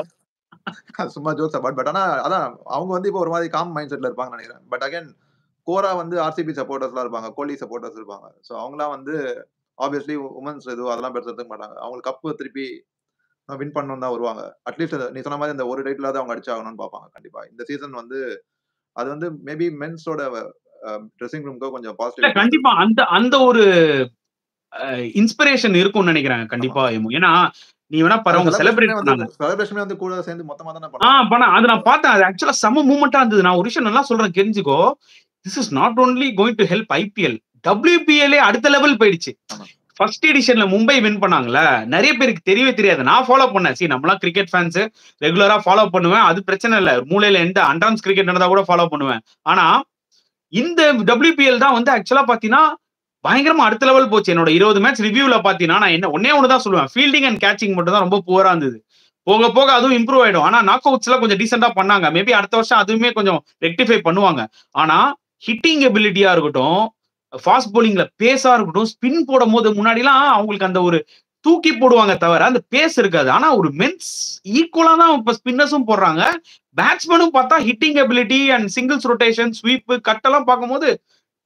சும்மா ஜோக்ஸ் அபாட் பட் ஆனா அதான் அவங்க வந்து இப்போ ஒரு மாதிரி காம் மைண்ட் செட்ல இருப்பாங்கன்னு நினைக்கிறேன் பட் அகைன் கோரா வந்து ஆர்சிபி சப்போர்ட்டர்ஸ்லாம் இருப்பாங்க கோலி சப்போர்ட்டர்ஸ் இருப்பாங்க ஸோ அவங்களாம் வந்து ஆப்வியஸ்லி உமன்ஸ் இது அதெல்லாம் பெருசு எடுத்துக்க மாட்டாங்க அவங்களுக்கு கப்பு திருப்பி வின் பண்ணணும் தான் வருவாங்க அட்லீஸ்ட் நீ சொன்ன மாதிரி இந்த ஒரு டைட்டிலாவது அவங்க அடிச்சாகணும்னு பார்ப்பாங்க கண்டிப்பா இந்த சீசன் வந்து அது வந்து மேபி மென்ஸோட ட்ரெஸ்ஸிங் ரூம்க்கு கொஞ்சம் இல்ல பாசிட்டிவ் கண்டிப்பா அந்த அந்த ஒரு இன்ஸ்பிரேஷன் இருக்கும்னு நினைக்கிறேன் கண்டிப்பா எமு. ஏன்னா நீ வேணா பாரு அவங்க செலிப்ரேட் பண்ணாங்க செலிப்ரேஷன் வந்து கூட சேர்ந்து மொத்தமா தானே ஆ பண்ணாங்க பண்ண அது நான் பார்த்தேன் அது ஆக்சுவலா செம மூமெண்டா இருந்தது நான் ஒரு விஷயம் நல்லா சொல்றேன் தெரிஞ்சுக்கோ this is not only going to help IPL டபிள்யூபிஎல்ஏ அடுத்த லெவல் போயிடுச்சு ஆமா. ஃபர்ஸ்ட் எடிஷன்ல மும்பை வின் பண்ணாங்கல்ல நிறைய பேருக்கு தெரியவே தெரியாது நான் ஃபாலோ பண்ணேன் சி நம்மளாம் கிரிக்கெட் ஃபேன்ஸ் ரெகுலரா ஃபாலோ பண்ணுவேன் அது பிரச்சனை இல்ல மூலையில எந்த அண்டான்ஸ் கிரிக்கெட் நடந்தா கூட ஃபாலோ பண்ணுவேன் ஆனா இந்த டபிள்யூபிஎல் தான் வந்து ஆக்சுவலா பாத்தீங்கன்னா பயங்கரமா அடுத்த லெவல் போச்சு என்னோட இருபது மேட்ச் ரிவ்யூல பாத்தீங்கன்னா நான் என்ன ஒன்னே ஒன்று தான் சொல்லுவேன் ஃபீல்டிங் அண்ட் கேச்சிங் மட்டும் தான் ரொம்ப புவரா இருந்தது போக போக அதுவும் இம்ப்ரூவ் ஆயிடும் ஆனா நாக் அவுட்ஸ் எல்லாம் கொஞ்சம் டீசெண்டா பண்ணாங்க மேபி அடுத்த வருஷம் அதுவுமே கொஞ்சம் ரெக்டிஃபை பண்ணுவாங்க ஆனா ஹிட்டிங் எபிலிட்டியா இருக்கட்டும் ஃபாஸ்ட் bowlingல பேஸா இருக்கட்டும் ஸ்பின் போடும் போது முன்னாடிலாம் அவங்களுக்கு அந்த ஒரு தூக்கி போடுவாங்க தவிர அந்த பேஸ் இருக்காது ஆனா ஒரு மென்ஸ் ஈக்குவலா தான் இப்ப ஸ்பின்னர்ஸும் போடுறாங்க பேட்ஸ்மேனும் பார்த்தா hitting ability and singles rotation sweep கட்டெல்லாம் பார்க்கும்போது பா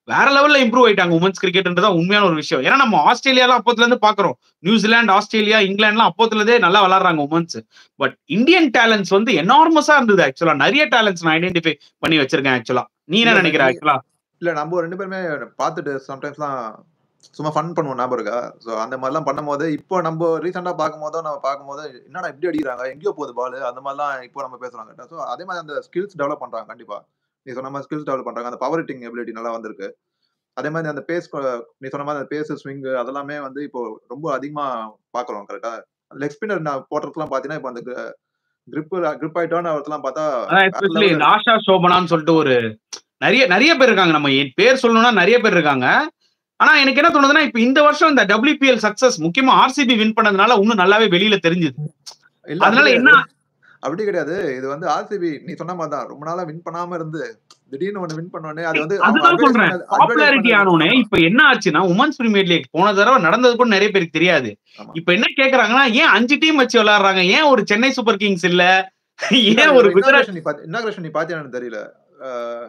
வேற லெவல்ல இம்ப்ரூவ் ஆயிட்டாங்க உமன்ஸ் கிரிக்கெட்ன்றதா உண்மையான ஒரு விஷயம் ஏன்னா நம்ம ஆஸ்திரேலியாலாம் அப்போத்துல இருந்து பாக்குறோம் நியூசிலாந்து ஆஸ்திரேலியா இங்கிலாந்துலாம் அப்போத்துல இருந்தே நல்லா விளாடுறாங்க உமன்ஸ் பட் இந்தியன் டேலண்ட்ஸ் வந்து எனார்மஸா இருந்தது ஆக்சுவலா நிறைய டேலண்ட்ஸ் நான் ஐடென்டிஃபை பண்ணி வச்சிருக்கேன் ஆக்சுவலா நீ என்ன இல்ல நினைக்கிற நீ- ஆக்சுவலா இல்ல நம்ம ரெண்டு பேருமே பார்த்துட்டு சம்டைம்ஸ்லாம் சும்மா ஃபன் பண்ணுவோம் ஞாபகம் இருக்கா ஸோ அந்த மாதிரிலாம் பண்ணும்போது இப்போ நம்ம ரீசெண்டாக பார்க்கும்போதோ நம்ம பார்க்கும்போது என்னடா இப்படி அடிக்கிறாங்க எங்கேயோ போகுது பால் அந்த மாதிரிலாம் இப்போ நம்ம பேசுறாங்க ஸோ அதே மாதிரி அந்த ஸ்கில்ஸ் டெவலப் பண்றாங்க கண்டிப்பா நீ சொன்ன மாதிரி ஸ்கில்ஸ் டெவலப் பண்றாங்க அந்த பவர் ஹிட்டிங் எபிலிட்டி நல்லா வந்திருக்கு அதே மாதிரி அந்த பேஸ் நீ சொன்ன மாதிரி அந்த பேஸ் ஸ்விங் அதெல்லாமே வந்து இப்போ ரொம்ப அதிகமா பாக்குறோம் கரெக்டா லெக் ஸ்பின்னர் நான் போடுறதுலாம் பாத்தீங்கன்னா இப்போ அந்த கிரிப் கிரிப் ஆயிட்டோன்னு அவர்லாம் பார்த்தா அதான் வேற எஸ்பெஷலி level இந்த ஆஷா சோபனான்னு சொல்லிட்டு ஒரு நிறைய நிறைய பேர் இருக்காங்க நம்ம என் பேர் சொல்லணும்னா நிறைய பேர் இருக்காங்க ஆனா எனக்கு என்ன தோணுதுன்னா இப்ப இந்த வருஷம் இந்த WPL சக்சஸ் முக்கியமா ஆர்சிபி வின் பண்ணதுனால இன்னும் நல்லாவே வெளியில தெரிஞ்சுது இல்ல அதனால அப்படி என்ன கிடையாது அப்படி கிடையாது இது வந்து ஆர்சிபி நீ சொன்ன மாதிரி தான் ரொம்ப நாளா வின் பண்ணாம இருந்து திடீர்னு ஒண்ணு வின் பண்ணோடனே அது வந்து அவங்க அதுதான் அட்வர்டைஸ் சொல்றேன் பண்ணது அட்வர்டைஸ் பாப்புலாரிட்டி பண்ணது ஆனோடனே ஆமா இப்ப என்ன ஆச்சுன்னா உமன்ஸ் பிரீமியர் லீக் போன தடவை நடந்தது கூட நிறைய பேருக்கு தெரியாது ஆமா இப்ப என்ன கேக்குறாங்கன்னா ஏன் அஞ்சு டீம் வச்சு விளையாடுறாங்க ஏன் ஒரு சென்னை சூப்பர் கிங்ஸ் இல்ல இல்ல ஏன் இதோட ஒரு குஜராத் இன்னாகிரேஷன் நீ பாத்தி இன்னாகிரேஷன் நீ பாத்தியான்னு தெரியல அஹ்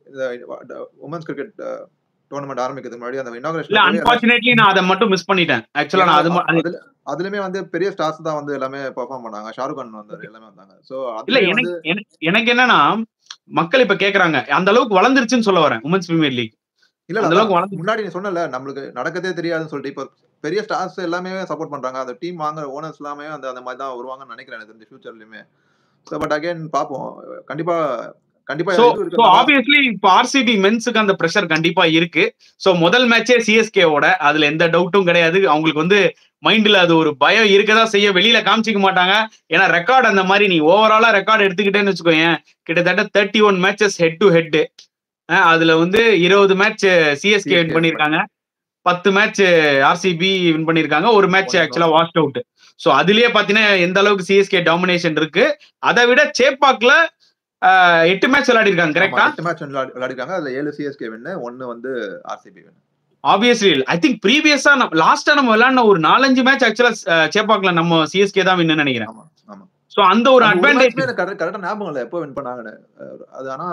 இந்த உமன்ஸ் கிரிக்கெட் டோர்னமெண்ட் ஆரம்பிக்கிறதுக்கு முன்னாடி அந்த இல்ல இன்னாகிரேஷன்ல போய் எல்லாம் அன்பார்ச்சுனேட்லி நான் அதை மட்டும் மிஸ் பண்ணிட்டேன் ஆக்சுவலா ஏன்னா நான் அது அ- ம- அது அதுல அதுலயுமே வந்து பெரிய ஸ்டார்ஸ் தான் வந்து எல்லாமே பெர்ஃபார்ம் பண்ணாங்க ஷாருக் கான் வந்தாரு எல்லாமே வந்தாங்க சோ இல்ல அதுலயே எனக்கு வந்து எனக்கு எனக்கு என்னன்னா மக்கள் இப்ப கேக்குறாங்க அந்த அளவுக்கு வளர்ந்துருச்சுன்னு சொல்ல வரேன் உமன்ஸ் பிரீமியர் லீக் இல்ல இல்ல அந்த அதான் அளவுக்கு வளர்ந்து முன்னாடி நீ சொன்னல நம்மளுக்கு நடக்கதே தெரியாதுன்னு சொல்லிட்டு இப்போ பெரிய ஸ்டார்ஸ் எல்லாமே சப்போர்ட் பண்றாங்க அந்த டீம் வாங்குற ஓனர்ஸ் எல்லாமே அந்த அந்த மாதிரி தான் வருவாங்கன்னு நினைக்கிறேன் எனக்கு தெரிஞ்சு ஃபியூச்சர்லயுமே ஸோ பட் அகைன் பார்ப்போம் கண்டிப்பா கண்டிப்பா சோ இது சோ இருக்கிறதுனால ஆப்வியஸ்லி இப்ப ஆர்சிபி மென்ஸுக்கு அந்த பிரஷர் கண்டிப்பா இருக்கு சோ முதல் மேட்சே சிஎஸ்கேவோட அதுல எந்த டவுட்டும் கிடையாது அவங்களுக்கு வந்து மைண்ட்ல அது ஒரு பயம் இருக்கதா செய்ய வெளியில காமிச்சிக்க மாட்டாங்க ஏன்னா ரெக்கார்ட் அந்த மாதிரி நீ ஓவராலா ரெக்கார்ட் எடுத்துக்கிட்டேன்னு வச்சுக்கோயேன் கிட்டத்தட்ட thirty one matches head to head அதுல வந்து இருபது மேட்ச் சிஎஸ்கே வின் சிஎஸ்கே பண்ணிருக்காங்க பத்து மேட்ச் ஆர்சிபி வின் பண்ணிருக்காங்க ஒரு மேட்ச் ஒன் ஆக்சுவலா வாஸ்ட் அவுட் சோ அதுலயே பாத்தீங்கன்னா எந்த அளவுக்கு சிஎஸ்கே டாமினேஷன் இருக்கு அதை விட சேப்பாக்ல ஆஹ், எட்டு மேட்ச் விளையாடி இருக்காங்க ஆமா கரெக்டா எட்டு மேட்ச் விளையாடிருக்காங்க அதுல ஏழு சிஎஸ்கே வின்னு ஒன்னு வந்து RCB win obviously I think ப்ரீவியஸா லாஸ்டா நம்ம விளையாடின ஒரு நாலஞ்சு மேட்ச் ஆக்சுவலா சேப்பாக்ல நம்ம சிஎஸ்கே தான் வின்னு நினைக்கிறேன் ஆமா ஆமா சோ அந்த ஒரு அந்த ஒரு அட்வான்டேஜ் மேட்ச்மே எனக்கு கரெக்ட் கரெக்டா ஞாபகம் இல்ல எப்போ வின் பண்ணாங்கன்னு அஹ் அது ஆனா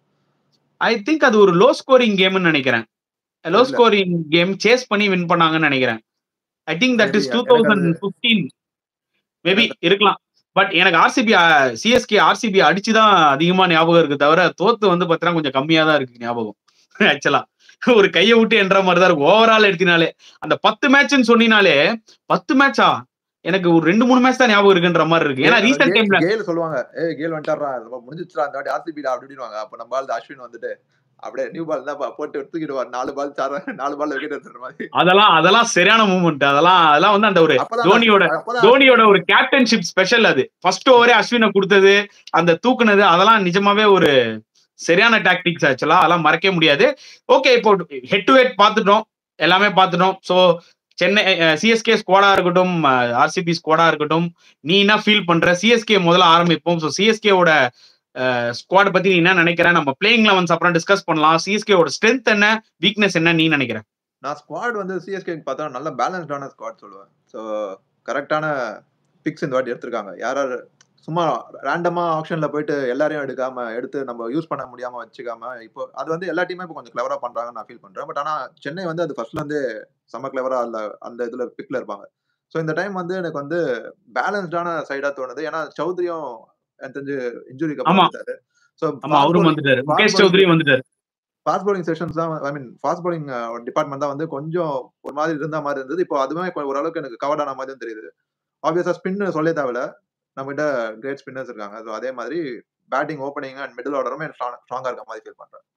ஐ திங்க் அது ஒரு லோ ஸ்கோரிங் கேம்னு நினைக்கிறேன் லோ தெரியல ஸ்கோரிங் கேம் சேஸ் பண்ணி வின் பண்ணாங்கன்னு நினைக்கிறேன் I think that maybe is two எனக்கு அது தௌசண்ட் பிப்டீன் மேபி எனக்கு இருக்கலாம் பட் எனக்கு ஆர்சிபி சிஎஸ்கே ஆர்சிபி அடிச்சுதான் அதிகமா ஞாபகம் இருக்கு தவிர தோத்து வந்து பாத்தீங்கன்னா கொஞ்சம் கம்மியா தான் இருக்கு ஞாபகம் ஆக்சுவலா ஒரு கையை விட்டு என்ற மாதிரி தான் இருக்கும் ஓவரால் எடுத்தினாலே அந்த பத்து மேட்ச்னு சொன்னினாலே பத்து மேட்சா எனக்கு ஒரு ரெண்டு மூணு மேட்ச் தான் ஞாபகம் இருக்குன்ற மாதிரி இருக்கு ஏன்னா கேல் ரீசெண்ட் கே- டைம்ல கேல் சொல்லுவாங்க ஏய் கேல் வந்துட்டாரா முடிஞ்சிச்சுடா அந்த வாட்டி ஆர்சிபிடா அப்படி இப்படின்னுவாங்க அப்ப நம்ம ஆள் அஸ்வின் வந்துட்டு அப்படியே நியூ பால் தான் போட்டு தூக்கிடுவார் நாலு பால் சார நாலு பால் விக்கெட் எடுத்துற மாதிரி அதெல்லாம் அதெல்லாம் சரியான மூமெண்ட் அதெல்லாம் அதெல்லாம் வந்து அந்த ஒரு அப்பதான் தோனியோட அப்பதான் தோனியோட ஒரு கேப்டன்ஷிப் ஸ்பெஷல் அது ஃபர்ஸ்ட் ஓவரே அஸ்வினை கொடுத்தது அந்த தூக்குனது அதெல்லாம் நிஜமாவே ஒரு சரியான டாக்டிக்ஸ் ஆக்சுவலா அதெல்லாம் மறக்கவே முடியாது ஓகே இப்போ ஹெட் டு ஹெட் பார்த்துட்டோம் எல்லாமே பார்த்துட்டோம் ஸோ சென்னை சிஎஸ்கே ஸ்குவாடா இருக்கட்டும் ஆர்சிபி ஸ்குவாடா இருக்கட்டும் நீ என்ன ஃபீல் பண்ற சிஎஸ்கே முதல்ல ஆரம்பிப்போம் ஸோ சிஎஸ்கேவோட ஸ்குவாட் பத்தி நீ என்ன நினைக்கிற நம்ம பிளேயிங் லெவன்ஸ் அப்புறம் டிஸ்கஸ் பண்ணலாம் சிஎஸ்கேவோட ஸ்ட்ரென்த் என்ன வீக்னஸ் என்ன நீ நினைக்கிற நான் ஸ்குவாட் வந்து சிஎஸ்கே பார்த்தா நல்ல பேலன்ஸ்டான ஸ்குவாட் சொல்லுவேன் ஸோ கரெக்டான பிக்ஸ் இந்த வாட்டி எடுத்திருக்காங்க யார் யார் சும்மா ரேண்டமா ஆப்ஷன்ல போயிட்டு எல்லாரையும் எடுக்காம எடுத்து நம்ம யூஸ் பண்ண முடியாம வச்சுக்காம இப்போ அது வந்து எல்லா டீமே இப்போ கொஞ்சம் கிளவரா பண்றாங்கன்னு நான் ஃபீல் பண்றேன் பட் ஆனா சென்னை வந்து அது ஃபர்ஸ்ட்ல இருந்தே செம்ம கிளவரா அந்த அந்த இதுல பிக்ல இருப்பாங்க ஸோ இந்த டைம் வந்து எனக்கு வந்து பேலன்ஸ்டான சைடா தோணுது ஏன்னா சௌத்ரியும் எனக்கு தெரிஞ்சு இன்ஜுரிக்கு அப்புறம் ஆமா வந்துட்டாரு ஸோ ஆமா அவரும் வந்துட்டாரு ஃபாஸ்ட் முகேஷ் பவுலிங் சௌத்ரி வந்துட்டாரு ஃபாஸ்ட் பவுலிங் செஷன்ஸ் தான் I mean fast bowling department தான் வந்து கொஞ்சம் ஒரு மாதிரி இருந்த மாதிரி இருந்தது இப்போ அதுவுமே இப்போ ஓரளவுக்கு எனக்கு கவர் ஆன மாதிரி தெரியுது ஆப்வியஸா ஸ்பின் சொல்ல தேவையில்ல நம்ம கிட்ட கிரேட் ஸ்பின்னர்ஸ் இருக்காங்க ஸோ அதே மாதிரி பேட்டிங் ஓப்பனிங் அண்ட் மிடில் ஆர்டருமே ஸ்ட்ராங்கா இருக்க மாதிரி ஃபீல் பண்றேன்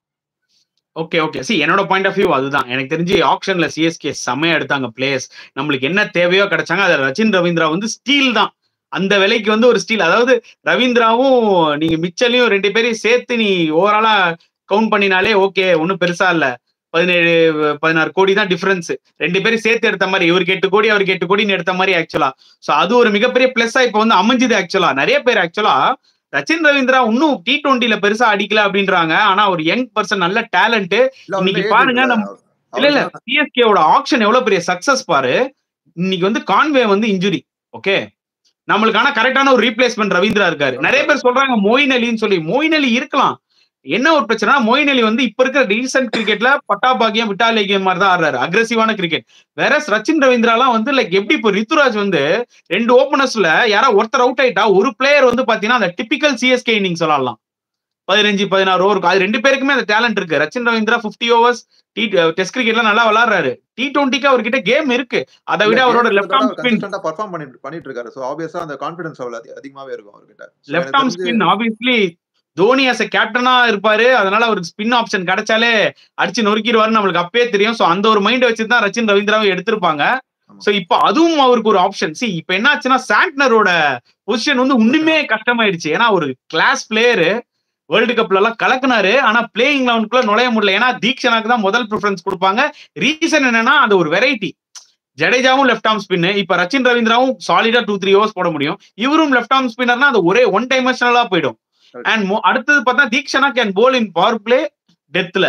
ஓகே ஓகே சி என்னோட பாயிண்ட் ஆஃப் வியூ அதுதான் எனக்கு தெரிஞ்சு ஆப்ஷன்ல சிஎஸ்கே செம்மையா எடுத்தாங்க பிளேயர்ஸ் நம்மளுக்கு என்ன தேவையோ கிடைச்சாங்க அதுல ரச்சின் ரவீந்திரா வந்து ஸ்டீல் தான் அந்த விலைக்கு வந்து ஒரு ஸ்டீல் அதாவது ரவீந்திராவும் நீங்க மிச்சலையும் ரெண்டு பேரையும் சேர்த்து நீ ஓவராலா கவுண்ட் பண்ணினாலே ஓகே ஒன்றும் பெருசா இல்ல பதினேழு பதினாறு கோடி தான் டிஃபரன்ஸ் ரெண்டு பேரும் சேர்த்து எடுத்த மாதிரி இவருக்கு எட்டு கோடி அவருக்கு எட்டு கோடின்னு எடுத்த மாதிரி ஆக்சுவலா சோ அது ஒரு மிகப்பெரிய பிளஸ்ஸா இப்ப வந்து அமைஞ்சுது ஆக்சுவலா நிறைய பேர் ஆக்சுவலா ரச்சின் ரவீந்திரா இன்னும் டி டுவெண்ட்டில பெருசா அடிக்கல அப்படின்றாங்க ஆனா ஒரு யங் பர்சன் நல்ல டேலண்ட் இல்ல அவருக்கு இன்னைக்கு age பாருங்க இருக்குல்ல, நம்ம அவர்- இல்ல இல்ல அவருக்கு சிஎஸ்கேவோட ஆக்ஷன் எவ்வளவு பெரிய சக்சஸ் பாரு இன்னைக்கு வந்து கான்வே வந்து இன்ஜுரி ஓகே நம்மளுக்கு ஆனா கரெக்டான ஒரு ரீப்ளேஸ்மெண்ட் ரவீந்திரா இருக்காரு நிறைய பேர் சொல்றாங்க மோயின் அலின்னு சொல்லி மோயின் அலி இருக்கலாம் என்ன ஒரு பிரச்சனை மொயின் அலி வந்து இப்ப இருக்கிற ரீசெண்ட் கிரிக்கெட்ல பட்டா பாக்கியம் விட்டாலேகியம் மாதிரி தான் ஆடுறாரு அக்ரெசிவான கிரிக்கெட் வேற சச்சின் ரவீந்திராலாம் வந்து லைக் எப்படி இப்போ ரித்துராஜ் வந்து ரெண்டு ஓப்பனர்ஸ்ல யாரா ஒருத்தர் அவுட் ஆயிட்டா ஒரு பிளேயர் வந்து பாத்தீங்கன்னா அந்த டிபிக்கல் சிஎஸ்கே இன்னிங் சொல்லலாம் பதினஞ்சு பதினாறு ஓவர் அது ரெண்டு பேருக்குமே அந்த டேலண்ட் இருக்கு ரச்சின் ரவீந்திரா பிப்டி ஓவர்ஸ் டி டெஸ்ட் கிரிக்கெட்ல நல்லா விளாடுறாரு டி டுவெண்ட்டிக்கு அவர்கிட்ட கேம் இருக்கு அதை விட அவரோட லெஃப்ட் ஆர்ம் ஸ்பின் கன்சிஸ்டன்டா பெர்ஃபார்ம் பண்ணிட்டு பண்ணிட்டு இருக்காரு சோ ஆப்வியஸா அந்த கான்ஃபிடன்ஸ் லெவல் அதிகமாவே இருக்கும் அவர்கிட்ட So, லெஃப்ட் எனக்கு ஆர்ம் தெரிஞ்சு ஸ்பின் ஆப்வியஸ்லி தோனி அஸ் கேப்டனா இருப்பாரு அதனால அவருக்கு ஸ்பின் ஆப்ஷன் கிடைச்சாலே அடிச்சு நொறுக்கிடுவாரு நம்மளுக்கு அப்பயே தெரியும் சோ அந்த ஒரு மைண்ட் வச்சு தான் ரச்சின் ரவீந்திராவை எடுத்திருப்பாங்க ஆமா. சோ இப்போ அதுவும் அவருக்கு ஒரு ஆப்ஷன் சி இப்போ என்ன ஆச்சுன்னா சாண்ட்னரோட பொசிஷன் வந்து இன்னுமே கஷ்டமாயிடுச்சு ஏன்னா ஒரு கிளாஸ் பிளேயரு வேர்ல்டு கப்ல எல்லாம் கலக்குனாரு ஆனா பிளேயிங் லெவனுக்குள்ள நுழைய முடியல ஏன்னா தீக்ஷனாக்கு தான் முதல் ப்ரிஃபரன்ஸ் கொடுப்பாங்க ரீசன் என்னன்னா அது ஒரு வெரைட்டி ஜடேஜாவும் லெஃப்ட் ஆர்ம் ஸ்பின் இப்ப ரச்சின் ரவீந்திராவும் சாலிடா டூ த்ரீ ஓவர்ஸ் போட முடியும் இவரும் லெஃப்ட் ஆர்ம் ஸ்பின்னர்னா அது ஒரே ஒன் டைமென்ஷனலா போயிடும் Correct. அண்ட் அடுத்தது பார்த்தா Theekshana can bowl in power play டெத்ல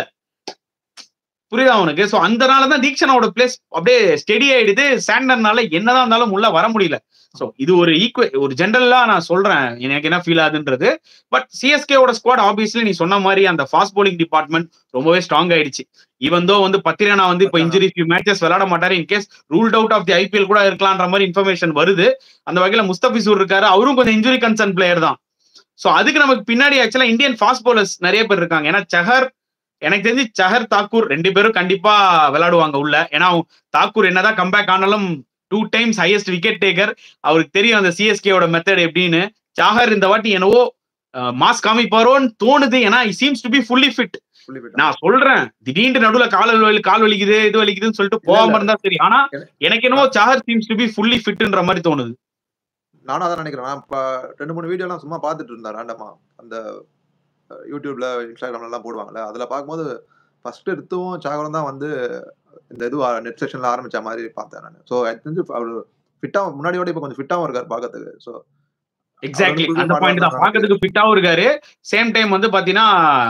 புரியுதா அவனுக்கு சோ அதனால தான் தீக்ஷனாவோட பிளேஸ் அப்படியே ஸ்டெடி ஆயிடுது சாண்டர்னால என்னதான் இருந்தாலும் உள்ள வர முடியல சோ இது ஒரு ஈக்குவ ஒரு ஜென்ரலா நான் சொல்றேன் எனக்கு என்ன ஃபீல் ஆகுதுன்றது பட் சிஎஸ்கேவோட ஸ்குவாட் ஆப்வியஸ்லி நீ சொன்ன மாதிரி அந்த ஃபாஸ்ட் bowling டிபார்ட்மெண்ட் ரொம்பவே ஸ்ட்ராங் ஆயிடுச்சு ஈவன் தோ வந்து பத்திரனா வந்து இப்போ இன்ஜுரி ஃபியூ மேட்சஸ் விளையாட மாட்டாரு in case ruled out of the IPL கூட இருக்கலான்ற மாதிரி இன்ஃபர்மேஷன் வருது அந்த வகையில முஸ்தபிசூர் இருக்காரு அவரும் கொஞ்சம் இன்ஜுரி கன்சர்ன் பிளேயர் தான் சோ அதுக்கு நமக்கு பின்னாடி ஆக்சுவலா இந்தியன் ஃபாஸ்ட் bowlers நிறைய பேர் இருக்காங்க ஏன்னா சஹர் எனக்கு தெரிஞ்சு சஹர் தாக்கூர் ரெண்டு பேரும் கண்டிப்பா விளையாடுவாங்க உள்ள ஏன்னா தாக்கூர் என்னதான் கம்பேக் ஆனாலும் two times highest wicket taker அவருக்கு தெரியும் அந்த சிஎஸ்கேவோட மெத்தட் எப்படின்னு சாகர் இந்த வாட்டி என்னவோ மாஸ் காமிப்பாரோன்னு தோணுது ஏன்னா seems to be fully fit fully fit. நான் சொல்றேன் திடீர்னு நடுவுல கால் வலி கால் வலிக்குது இது வலிக்குதுன்னு சொல்லிட்டு இல்ல, போகாம இல்ல. இருந்தா சரி ஆனா எனக்கு- எனக்கு என்னவோ Chahar seems to be fully ஃபிட்ன்ற மாதிரி தோணுது நானும் அதான் நினைக்கிறேன் நான் இப்ப ரெண்டு மூணு வீடியோலாம் சும்மா பார்த்துட்டு இருந்தேன் ரேண்டமா அந்த அஹ், யூடியூப்ல இன்ஸ்டாகிராம்ல எல்லாம் போடுவாங்கல்ல அதுல பார்க்கும்போது ஃபர்ஸ்ட் எடுத்தும் சாகரம் தான் வந்து இந்த இது நெட் செஷன்ல ஆரம்பிச்ச மாதிரி பார்த்தேன் நான் ஸோ எனக்கு தெரிஞ்சு அவர் ஃபிட்டா முன்னாடியோட இப்போ கொஞ்சம் ஃபிட்டாவும் இருக்காரு பார்க்கறதுக்கு ஸோ எக்ஸாக்ட்லி புது அந்த model பாயிண்ட் தான் தான் பாக்கிறதுக்கு ஃபிட்டாவும் இருக்காரு சேம் டைம் வந்து பாத்தீங்கன்னா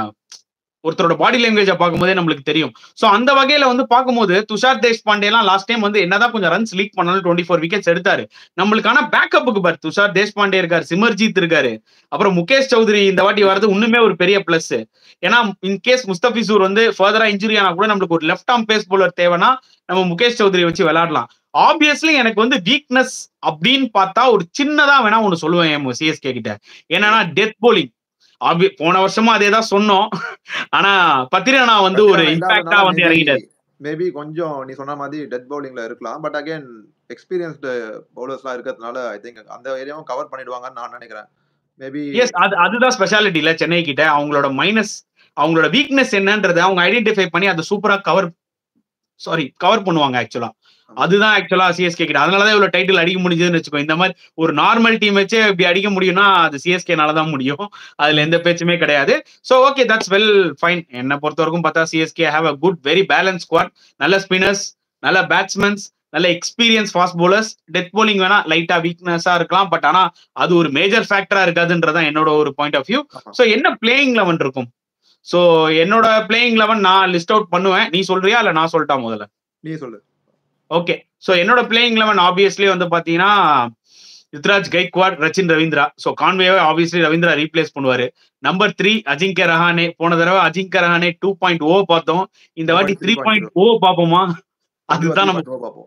ஒருத்தரோட பாடி லாங்குவேஜ பார்க்கும்போதே நம்மளுக்கு தெரியும் சோ அந்த வகையில வந்து பார்க்கும்போது துஷார் தேஷ்பாண்டே எல்லாம் லாஸ்ட் டைம் வந்து என்னதான் கொஞ்சம் ரன்ஸ் லீக் பண்ணாலும் டுவெண்ட்டி ஃபோர் விக்கெட்ஸ் எடுத்தாரு நம்மளுக்கான பேக்கப்புக்கு பார் துஷார் தேஷ்பாண்டே இருக்காரு சிமர்ஜித் இருக்காரு அப்புறம் முகேஷ் சௌத்ரி இந்த வாட்டி வர்றது இன்னுமே ஒரு பெரிய பிளஸ் ஏன்னா இன் கேஸ் முஸ்தபிசூர் வந்து ஃபர்தரா இன்ஜுரி ஆனா கூட நம்மளுக்கு ஒரு லெஃப்ட் ஆர்ம் பேஸ் bowler தேவைன்னா நம்ம முகேஷ் சௌத்ரி வச்சு விளையாடலாம் ஆப்வியஸ்லி எனக்கு வந்து வீக்னஸ் அப்படின்னு பார்த்தா ஒரு சின்னதா வேணா ஒன்னு சொல்லுவேன் என் சிஎஸ்கே கிட்ட என்னன்னா டெத் போலிங் ஆப்வி போன வருஷமும் அதே தான் சொன்னோம் ஆனா பத்திரனா வந்து ஒரு இம்பாக்டா வந்து இறங்கிட்டாரு மேபி கொஞ்சம் நீ சொன்ன மாதிரி டெத் பவுலிங்ல இருக்கலாம் பட் அகைன் எக்ஸ்பீரியன்ஸ்டு பவுலர்ஸ்லாம் இருக்கிறதுனால ஐ திங்க் அந்த ஏரியாவும் கவர் பண்ணிடுவாங்கன்னு நான் நினைக்கிறேன் மேபி எஸ் அது அதுதான் ஸ்பெஷாலிட்டி இல்ல சென்னை கிட்ட அவங்களோட மைனஸ் அவங்களோட வீக்னஸ் என்னன்றதை அவங்க ஐடென்டிஃபை பண்ணி அதை சூப்பரா கவர் சாரி கவர் பண்ணுவாங்க ஆக்சுவலா அதுதான் ஆக்சுவலா சிஎஸ்கே கிட்ட அதனாலதான் இவ்வளவு டைட்டில் அடிக்க முடிஞ்சதுன்னு வச்சுக்கோ இந்த மாதிரி ஒரு நார்மல் டீம் வச்சே இப்படி அடிக்க முடியும்னா அது சிஎஸ்கேனால தான் முடியும் அதுல எந்த பேச்சுமே கிடையாது so okay that's well fine என்ன பொறுத்த வரைக்கும் பார்த்தா CSK have a good very balance squad நல்ல ஸ்பின்னர்ஸ் நல்ல பேட்ஸ்மேன்ஸ் நல்ல experience fast bowlers death bowling வேணா லைட்டா வீக்னஸா இருக்கலாம் பட் ஆனா அது ஒரு மேஜர் ஃபேக்டரா இருக்காதுன்றதான் என்னோட ஒரு பாயிண்ட் ஆஃப் வியூ சோ என்ன பிளேயிங் லெவன் இருக்கும் சோ என்னோட பிளேயிங் லெவன் நான் லிஸ்ட் அவுட் பண்ணுவேன் நீ சொல்றியா இல்ல நான் சொல்லட்டா முதல்ல நீ சொல்லு ஓகே சோ என்னோட பிளேயிங் லெவன் ஆப்வியஸ்லி வந்து பாத்தீங்கன்னா யுத்ராஜ் கைக்வாட் ரச்சின் ரவீந்திரா சோ கான்வேவை ஆப்வியஸ்லி ரவீந்திரா ரீப்ளேஸ் பண்ணுவாரு நம்பர் த்ரீ அஜிங்க ரஹானே போன தடவை Ajinkya Rahane two point o பார்த்தோம் இந்த வாட்டி த்ரீ பாயிண்ட் ஓ பார்ப்போமா அதுதான் நம்ம பார்ப்போம்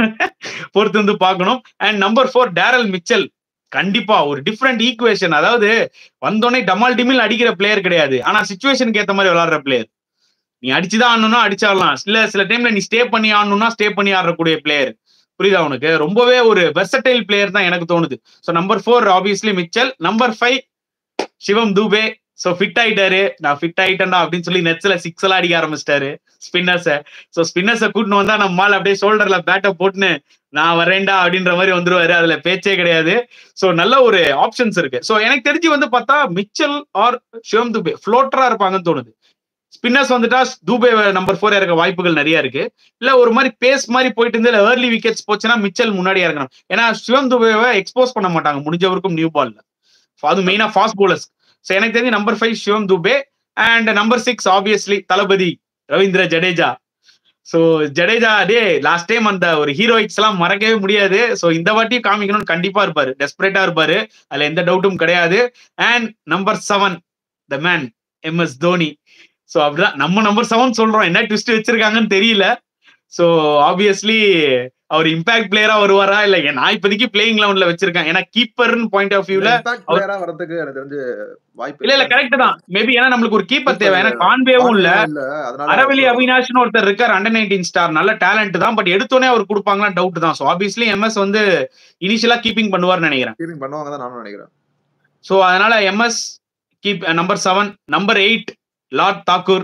பொறுத்து வந்து பார்க்கணும் and number four Daryl Mitchell கண்டிப்பா ஒரு டிஃப்ரெண்ட் ஈக்குவேஷன் அதாவது வந்தோடனே டமால் டிமில் அடிக்கிற பிளேயர் கிடையாது ஆனா சுச்சுவேஷனுக்கு ஏத்த மாதிரி விளாடுற பிளேயர் நீ அடிச்சுதான் ஆடணும்னா அடிச்சாடலாம் இல்ல சில டைம்ல நீ ஸ்டே பண்ணி ஆடணும்னா ஸ்டே பண்ணி ஆடக்கூடிய பிளேயர் புரியுதா உனக்கு ரொம்பவே ஒரு வெர்சடைல் பிளேயர் தான் எனக்கு தோணுது so number four obviously Mitchell number five Shivam Dube so fit ஆயிட்டாரு நான் ஃபிட் ஆயிட்டேன்டா அப்படின்னு சொல்லி நெட்ஸ்ல சிக்ஸ் எல்லாம் அடிக்க ஆரம்பிச்சிட்டாரு ஸ்பின்னர்ஸை ஸோ ஸ்பின்னர்ஸை கூட்டின்னு வந்தா நம்ம மால் அப்படியே ஷோல்டர்ல பேட்டை போட்டுன்னு நான் வரேன்டா அப்படின்ற மாதிரி வந்துருவாரு அதுல பேச்சே கிடையாது சோ நல்ல ஒரு ஆப்ஷன்ஸ் இருக்கு சோ எனக்கு தெரிஞ்சு வந்து பார்த்தா மிச்சல் ஆர் ஷிவம் துபே ஃப்ளோட்டரா இருப்பாங்கன்னு தோணுது ஸ்பின்னர்ஸ் வந்துட்டா தூபே நம்பர் ஃபோர் இருக்க வாய்ப்புகள் நிறைய இருக்கு இல்ல ஒரு மாதிரி பேஸ் மாதிரி போயிட்டு இருந்து இல்ல ஏர்லி விக்கெட்ஸ் போச்சுன்னா மிச்சல் முன்னாடி இறங்கணும் ஏன்னா சிவம் துபேவை எக்ஸ்போஸ் பண்ண மாட்டாங்க முடிஞ்சவருக்கும் நியூ பால்ல அது மெயினா ஃபாஸ்ட் bowlers ஸோ எனக்கு தெரிஞ்சு number five Shivam Dube and number six obviously தளபதி ரவீந்திர ஜடேஜா சோ ஜடேஜா டே லாஸ்ட் டைம் அந்த ஒரு ஹீரோயிக்ஸ் எல்லாம் மறக்கவே முடியாது சோ இந்த வாட்டியும் காமிக்கணும்னு கண்டிப்பா இருப்பாரு டெஸ்பரேட்டா இருப்பாரு அதுல எந்த டவுட்டும் கிடையாது and number seven the man MS Dhoni so அப்படிதான் நம்ம நம்பர் செவன் சொல்றோம் என்ன ட்விஸ்ட் வச்சிருக்காங்கன்னு தெரியல சோ ஆப்வியஸ்லி அவர் இம்பாக்ட் பிளேயரா வருவாரா இல்ல ஏன் நான் இப்போதைக்கு பிளேயிங் லெவன்ல வச்சிருக்கேன் ஏன்னா கீப்பர்னு பாயிண்ட் ஆஃப் வியூல இம்பாக்ட் பிளேயரா வரதுக்கு எனக்கு தெரிஞ்சு வாய்ப்பு இல்ல இல்ல கரெக்ட் தான் மேபி ஏன்னா நம்மளுக்கு ஒரு கீப்பர் தேவை ஏன்னா கான்வேவும் இல்ல இல்ல அதனால அரவலி அவினாஷ்னு ஒருத்தர் இருக்கார் அண்டர் நைன்டீன் ஸ்டார் நல்ல டேலண்ட் தான் பட் எடுத்தோடனே அவர் கொடுப்பாங்களா டவுட் தான் ஸோ ஆப்வியஸ்லி எம்எஸ் வந்து இனிஷியலா கீப்பிங் பண்ணுவார்னு நினைக்கிறேன் கீப்பிங் பண்ணுவாங்க தான் நானும் நினைக்கிறேன் ஸோ அதனால MS keep number seven number eight lord Thakur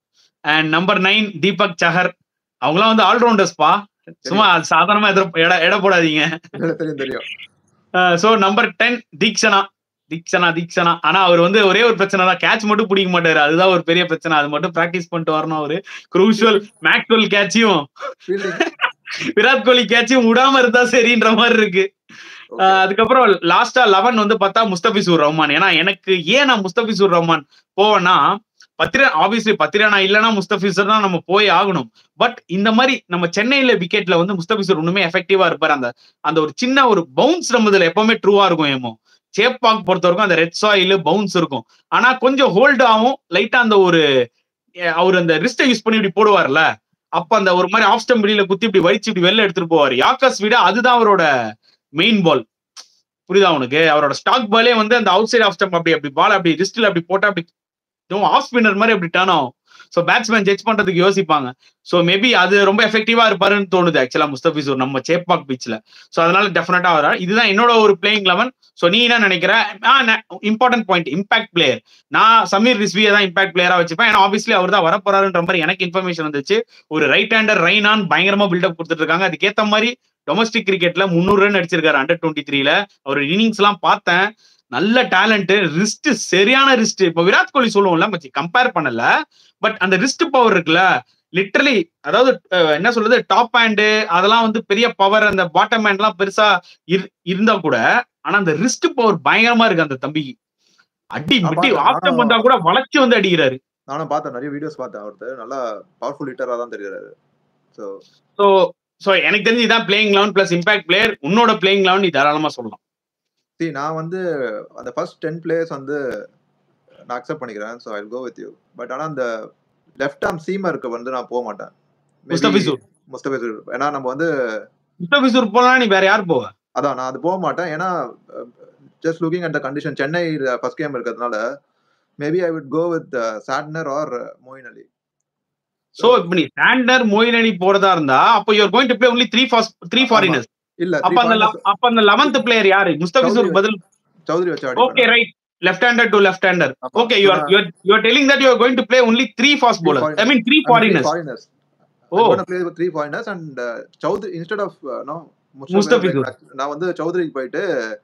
and number nine Deepak Chahar அவங்களாம் வந்து ஆல்ரவுண்டர்ஸ்பா சும்மா சாதாரணமா எதிர எடை எடை போடாதீங்க இல்ல, தெரியும் தெரியும் so number ten Theekshana Theekshana Theekshana ஆனா அவர் வந்து ஒரே ஒரு பிரச்சனை தான் கேட்ச் மட்டும் பிடிக்க மாட்டாரு அதுதான் ஒரு பெரிய பிரச்சனை அது மட்டும் பிராக்டிஸ் பண்ணிட்டு வரணும் அவரு குரூஷுவல் மேக்வெல் கேட்சையும் ஃபீல்டிங் விராட் கோலி கேட்சையும் விடாம இருந்தா சரின்ற மாதிரி இருக்கு ஆஹ் அதுக்கப்புறம் லாஸ்டா லெவன் வந்து பார்த்தா முஸ்தபிசூர் ரஹ்மான் ஏன்னா எனக்கு ஏன் நான் முஸ்தபிசூர் ரஹ்மான் போவேன்னா பத்திர ஆப்வியஸ்லி பத்திரானா இல்லைன்னா முஸ்தபிசூர் தான் நம்ம போய் ஆகணும் பட் இந்த மாதிரி நம்ம சென்னையில விக்கெட்ல வந்து முஸ்தபிசூர் ஒண்ணுமே எஃபெக்டிவா இருப்பாரு அந்த அந்த ஒரு சின்ன ஒரு பவுன்ஸ் நம்மதுல எப்பவுமே ட்ரூவா இருக்கும் ஏமோ சேப்பாக் பொறுத்த வரைக்கும் அந்த ரெட் சாயில் பவுன்ஸ் இருக்கும் ஆனா கொஞ்சம் ஹோல்ட் ஆகும் லைட்டா அந்த ஒரு அஹ் அவர் அந்த ரிஸ்டை யூஸ் பண்ணி இப்படி போடுவார்ல அப்ப அந்த ஒரு மாதிரி ஆஃப் ஸ்டம் வெளியில குத்தி இப்படி வலிச்சு இப்படி வெளில எடுத்துட்டு போவார் யாக்கஸ் விட அதுதான் அவரோட மெயின் பால் புரியுதா உனக்கு அவரோட ஸ்டாக் பாலே வந்து அந்த அவுட் சைட் ஆஃப் ஸ்டம்ப் அப்படி அப்படி பால் அப்படி ரிஸ்ட்ல அப்படி போட்டா அப்படி ஆஃப் ஸ்பின்னர் மாதிரி அப்படி டர்ன் ஆகும் ஸோ பேட்ஸ்மேன் ஜட்ஜ் பண்றதுக்கு யோசிப்பாங்க ஸோ மேபி அது ரொம்ப எஃபெக்டிவா இருப்பாருன்னு தோணுது ஆக்சுவலா முஸ்தபிசூர் நம்ம சேப்பாக் பீச்ல ஸோ அதனால டெஃபினட்டா வரா இதுதான் என்னோட ஒரு பிளேயிங் லெவன் ஸோ நீ என்ன நினைக்கிற இம்பார்ட்டன்ட் பாயிண்ட் இம்பாக்ட் பிளேயர் நான் சமீர் ரிஸ்வியை தான் இம்பாக்ட் பிளேயரா வச்சுப்பேன் ஏன்னா ஆப்வியஸ்லி அவர் தான் வரப்போறாருன்ற மாதிரி எனக்கு இன்ஃபர்மேஷன் வந்துச்சு ஒரு ரைட் ஹேண்டர் ரைனான் பயங்கரமா பில்டப் கொடுத்துட்டு இருக்காங்க அதுக்கேத்த மாதிரி டொமஸ்டிக் கிரிக்கெட்ல முந்நூறு ரன் அடிச்சிருக்காரு அண்டர் டுவெண்ட்டி த்ரீல அவர் இன்னிங்ஸ் எல்லாம் பார்த்தேன் நல்ல டேலண்ட் ரிஸ்ட் சரியான ரிஸ்ட் இப்போ விராட் கோலி சொல்லுவோம்ல மச்சி கம்பேர் பண்ணல பட் அந்த ரிஸ்ட் பவர் இருக்குல்ல லிட்டரலி அதாவது அஹ், என்ன சொல்றது டாப் ஹேண்டு அதெல்லாம் வந்து பெரிய பவர் அந்த பாட்டம் ஹேண்ட்லாம் பெருசா இரு- இருந்தா கூட ஆனா அந்த ரிஸ்ட் பவர் பயங்கரமா இருக்கு அந்த தம்பிக்கு அடி நான் மிட்டி பார்த்தேன். ஆப்டம் நானும் வந்தா கூட வளைச்சு வந்து அடிக்கிறாரு நானும் பார்த்தேன் நிறைய வீடியோஸ் பார்த்தேன் அவர்த்து நல்லா பவர்ஃபுல் ஹிட்டரா தான் தெரியுறாரு ஸோ சோ சோ எனக்கு தெரிஞ்சு இதான் playing eleven plus impact player உன்னோட பிளேயிங் லெவன் நீ தாராளமா சொல்லலாம் see நான் வந்து அந்த ஃபர்ஸ்ட் டென் பிளேயர்ஸ் வந்து நான் அக்செப்ட் பண்ணிக்கிறேன் so I go with you but ஆனால் அந்த லெஃப்ட் ஆர்ம் சீமருக்கு வந்து நான் போக மாட்டேன் Maybe முஸ்தபிசூர் முஸ்தபிசூர் ஏன்னா நம்ம வந்து முஸ்தபிசூர் போலாம் நீ வேற யார் போவ அதான் நான் அது போக மாட்டேன் ஏன்னா just looking at the condition Chennai first game இருக்கிறதுனால maybe I would go with Santner or Moeen Ali so இப்ப நீ சாண்டர் மோயின் அலி போறதா இருந்தா அப்போ you're going to play only three fast three ஆமா. ஃபாரினர்ஸ் இல்ல அப்ப அந்த le- அப்ப அந்த லெவன்த் பிளேயர் யாரு முஸ்தபிசூர் சௌத்ரி பதில் சௌத்ரி வச்சு ஓகே ஆடி right left hander to left hander ஆமா. ஓகே யூ ஆர் ஆனா- you are telling that you are going to play only three fast Three bowlers I foreigners. Mean three foreigners foreigners oh I'm gonna play with three foreigners and uh, Chowdhury instead of uh, no Mustafizur. நான் வந்து சௌத்ரிக்கு போயிட்டு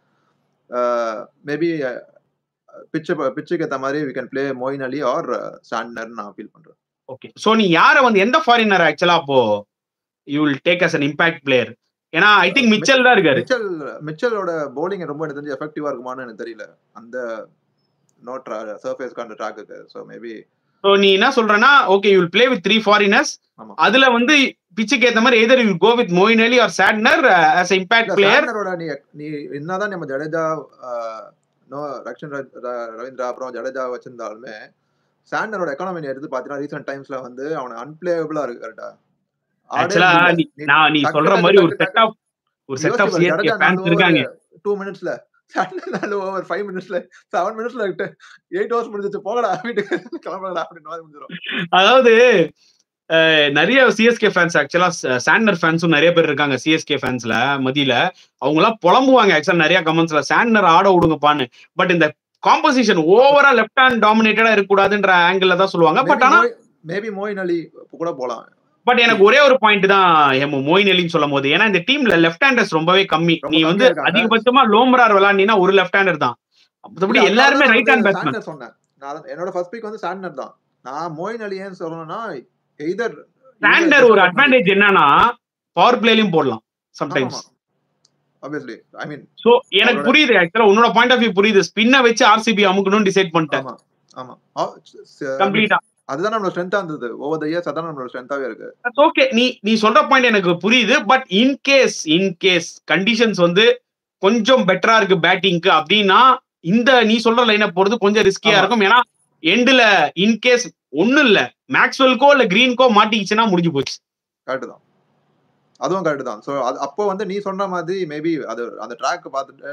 maybe பிச்சு பிச்சுக்கு ஏத்த மாதிரி we can play Moeen Ali or Santner நான் feel பண்றேன் okay so நீ யார வந்து எந்த ஃபாரினர் ஆக்சுவலா அப்போ you will take as an impact player ஏன்னா ஐ திங்க் மிச்சல் தான் இருக்காரு மிச்சல் மிச்சலோட bowling ரொம்ப எனக்கு தெரிஞ்சு எஃபெக்டிவா இருக்குமான்னு எனக்கு தெரியல அந்த நோ சர்ஃபேஸ்க்கு அந்த ட்ராக்குக்கு ஸோ மேபி சோ நீ என்ன சொல்றனா okay you will play with three foreigners ஆமா. அதுல வந்து பிச்சுக்கு ஏத்த மாதிரி either you go with Moeen Ali or Santner as a impact player சாண்ட்னரோட நீ நீ என்னதான் நம்ம ஜடேஜா நோ ரக்ஷன் ர- ர- ரவீந்திரா அப்புறம் ஜடேஜா வச்சிருந்தாலுமே சாண்டனரோட எக்கானமி நீ எடுத்து பாத்தீங்கன்னா ரீசெண்ட் டைம்ஸ்ல வந்து அவன அன்பிளேயபிளா இருக்கு கரெக்டா ஆக்சுவலா நான் நீ சொல்ற மாதிரி ஒரு செட் ஆஃப் ஒரு செட் ஆஃப் சிஎஸ்கே ஃபேன்ஸ் இருக்காங்க டூ மினிட்ஸ்ல நாலு ஓவர் ஃபைவ் மினிட்ஸ்ல செவன் மினிட்ஸ்ல எயிட் ஹவர்ஸ் முடிஞ்சிச்சு போகடா வீட்டுக்கு கிளம்பலடா அப்படின்னு மாதிரி முடிஞ்சிடும் அதாவது அஹ், நிறைய சிஎஸ்கே ஃபேன்ஸ் ஆக்சுவலா சாண்டர் ஃபேன்ஸும் நிறைய பேர் இருக்காங்க சிஎஸ்கே ஃபேன்ஸ்ல மதியில அவங்க எல்லாம் புலம்புவாங்க ஆக்சுவலா நிறைய கமெண்ட்ஸ்ல சாண்டர் ஆட விடுங்கப்பான்னு பட் இந்த காம்போசிஷன் ஓவரா லெஃப்ட் ஹேண்ட் டாமினேட்டடா இருக்கக்கூடாதுன்ற ஆங்கிள் தான் சொல்லுவாங்க பட் ஆனா மேபி மோயின் அலி கூட போலாம் பட் எனக்கு ஒரே ஒரு பாயிண்ட் தான் எம் மோயின் அலின்னு சொல்லும் போது ஏன்னா இந்த டீம்ல லெஃப்ட் ஹேண்டர்ஸ் ரொம்பவே கம்மி ரொம்ப நீ வந்து கம்மியா இருக்காங்க. அதிகபட்சமா லோம்ரார் விளாண்டினா ஒரு லெஃப்ட் ஹேண்டர் தான் மத்தபடி இல்ல, எல்லாருமே அதனால ரைட் ஹேண்ட் வந்து பேட்ஸ்மேன் சாண்டர் சொன்னேன் நான் என்னோட ஃபர்ஸ்ட் பிக் வந்து சாண்டர் தான் நான் மோயின் அலி ஏன் சொல்லணும்னா எய்தர் சாண்டர் ஒரு அட்வான்டேஜ் என்னன்னா பவர் பிளேலயும் போடலாம் sometimes obviously I mean so எனக்கு அவரோட- புரியுது ஆக்சுவலா உன்னோட பாயிண்ட் ஆஃப் வியூ புரியுது ஸ்பின்ன வச்சு ஆர்சிபி அமுக்கணும்னு டிசைட் பண்ணிட்டேன் ஆமா ஆமா ஆ, ச- கம்ப்ளீட்டா அதுதான் நம்மளோட ஸ்ட்ரென்த்தா இருந்தது ஓவர் த இயர்ஸ் அதான் நம்மளோட ஸ்ட்ரென்த்தாவே இருக்கு ஓகே நீ நீ சொல்ற பாயிண்ட் எனக்கு புரியுது but in case in case conditions வந்து கொஞ்சம் பெட்டரா இருக்கு பேட்டிங்க்கு அப்படின்னா இந்த நீ சொல்ற லைனை போறது கொஞ்சம் ரிஸ்கியா ஆமா. இருக்கும் ஏன்னா எண்டுல இன்கேஸ் ஒண்ணும் இல்ல மேக்ஸ்வெல்கோ இல்ல கிரீன்கோ மாட்டிக்கிச்சுன்னா முடிஞ்சு போச்சு கரெக்ட் தான் அதுவும் கரெக்ட் தான் ஸோ அது அப்போ வந்து நீ சொன்ன மாதிரி மேபி அது அந்த ட்ராக் பார்த்துட்டு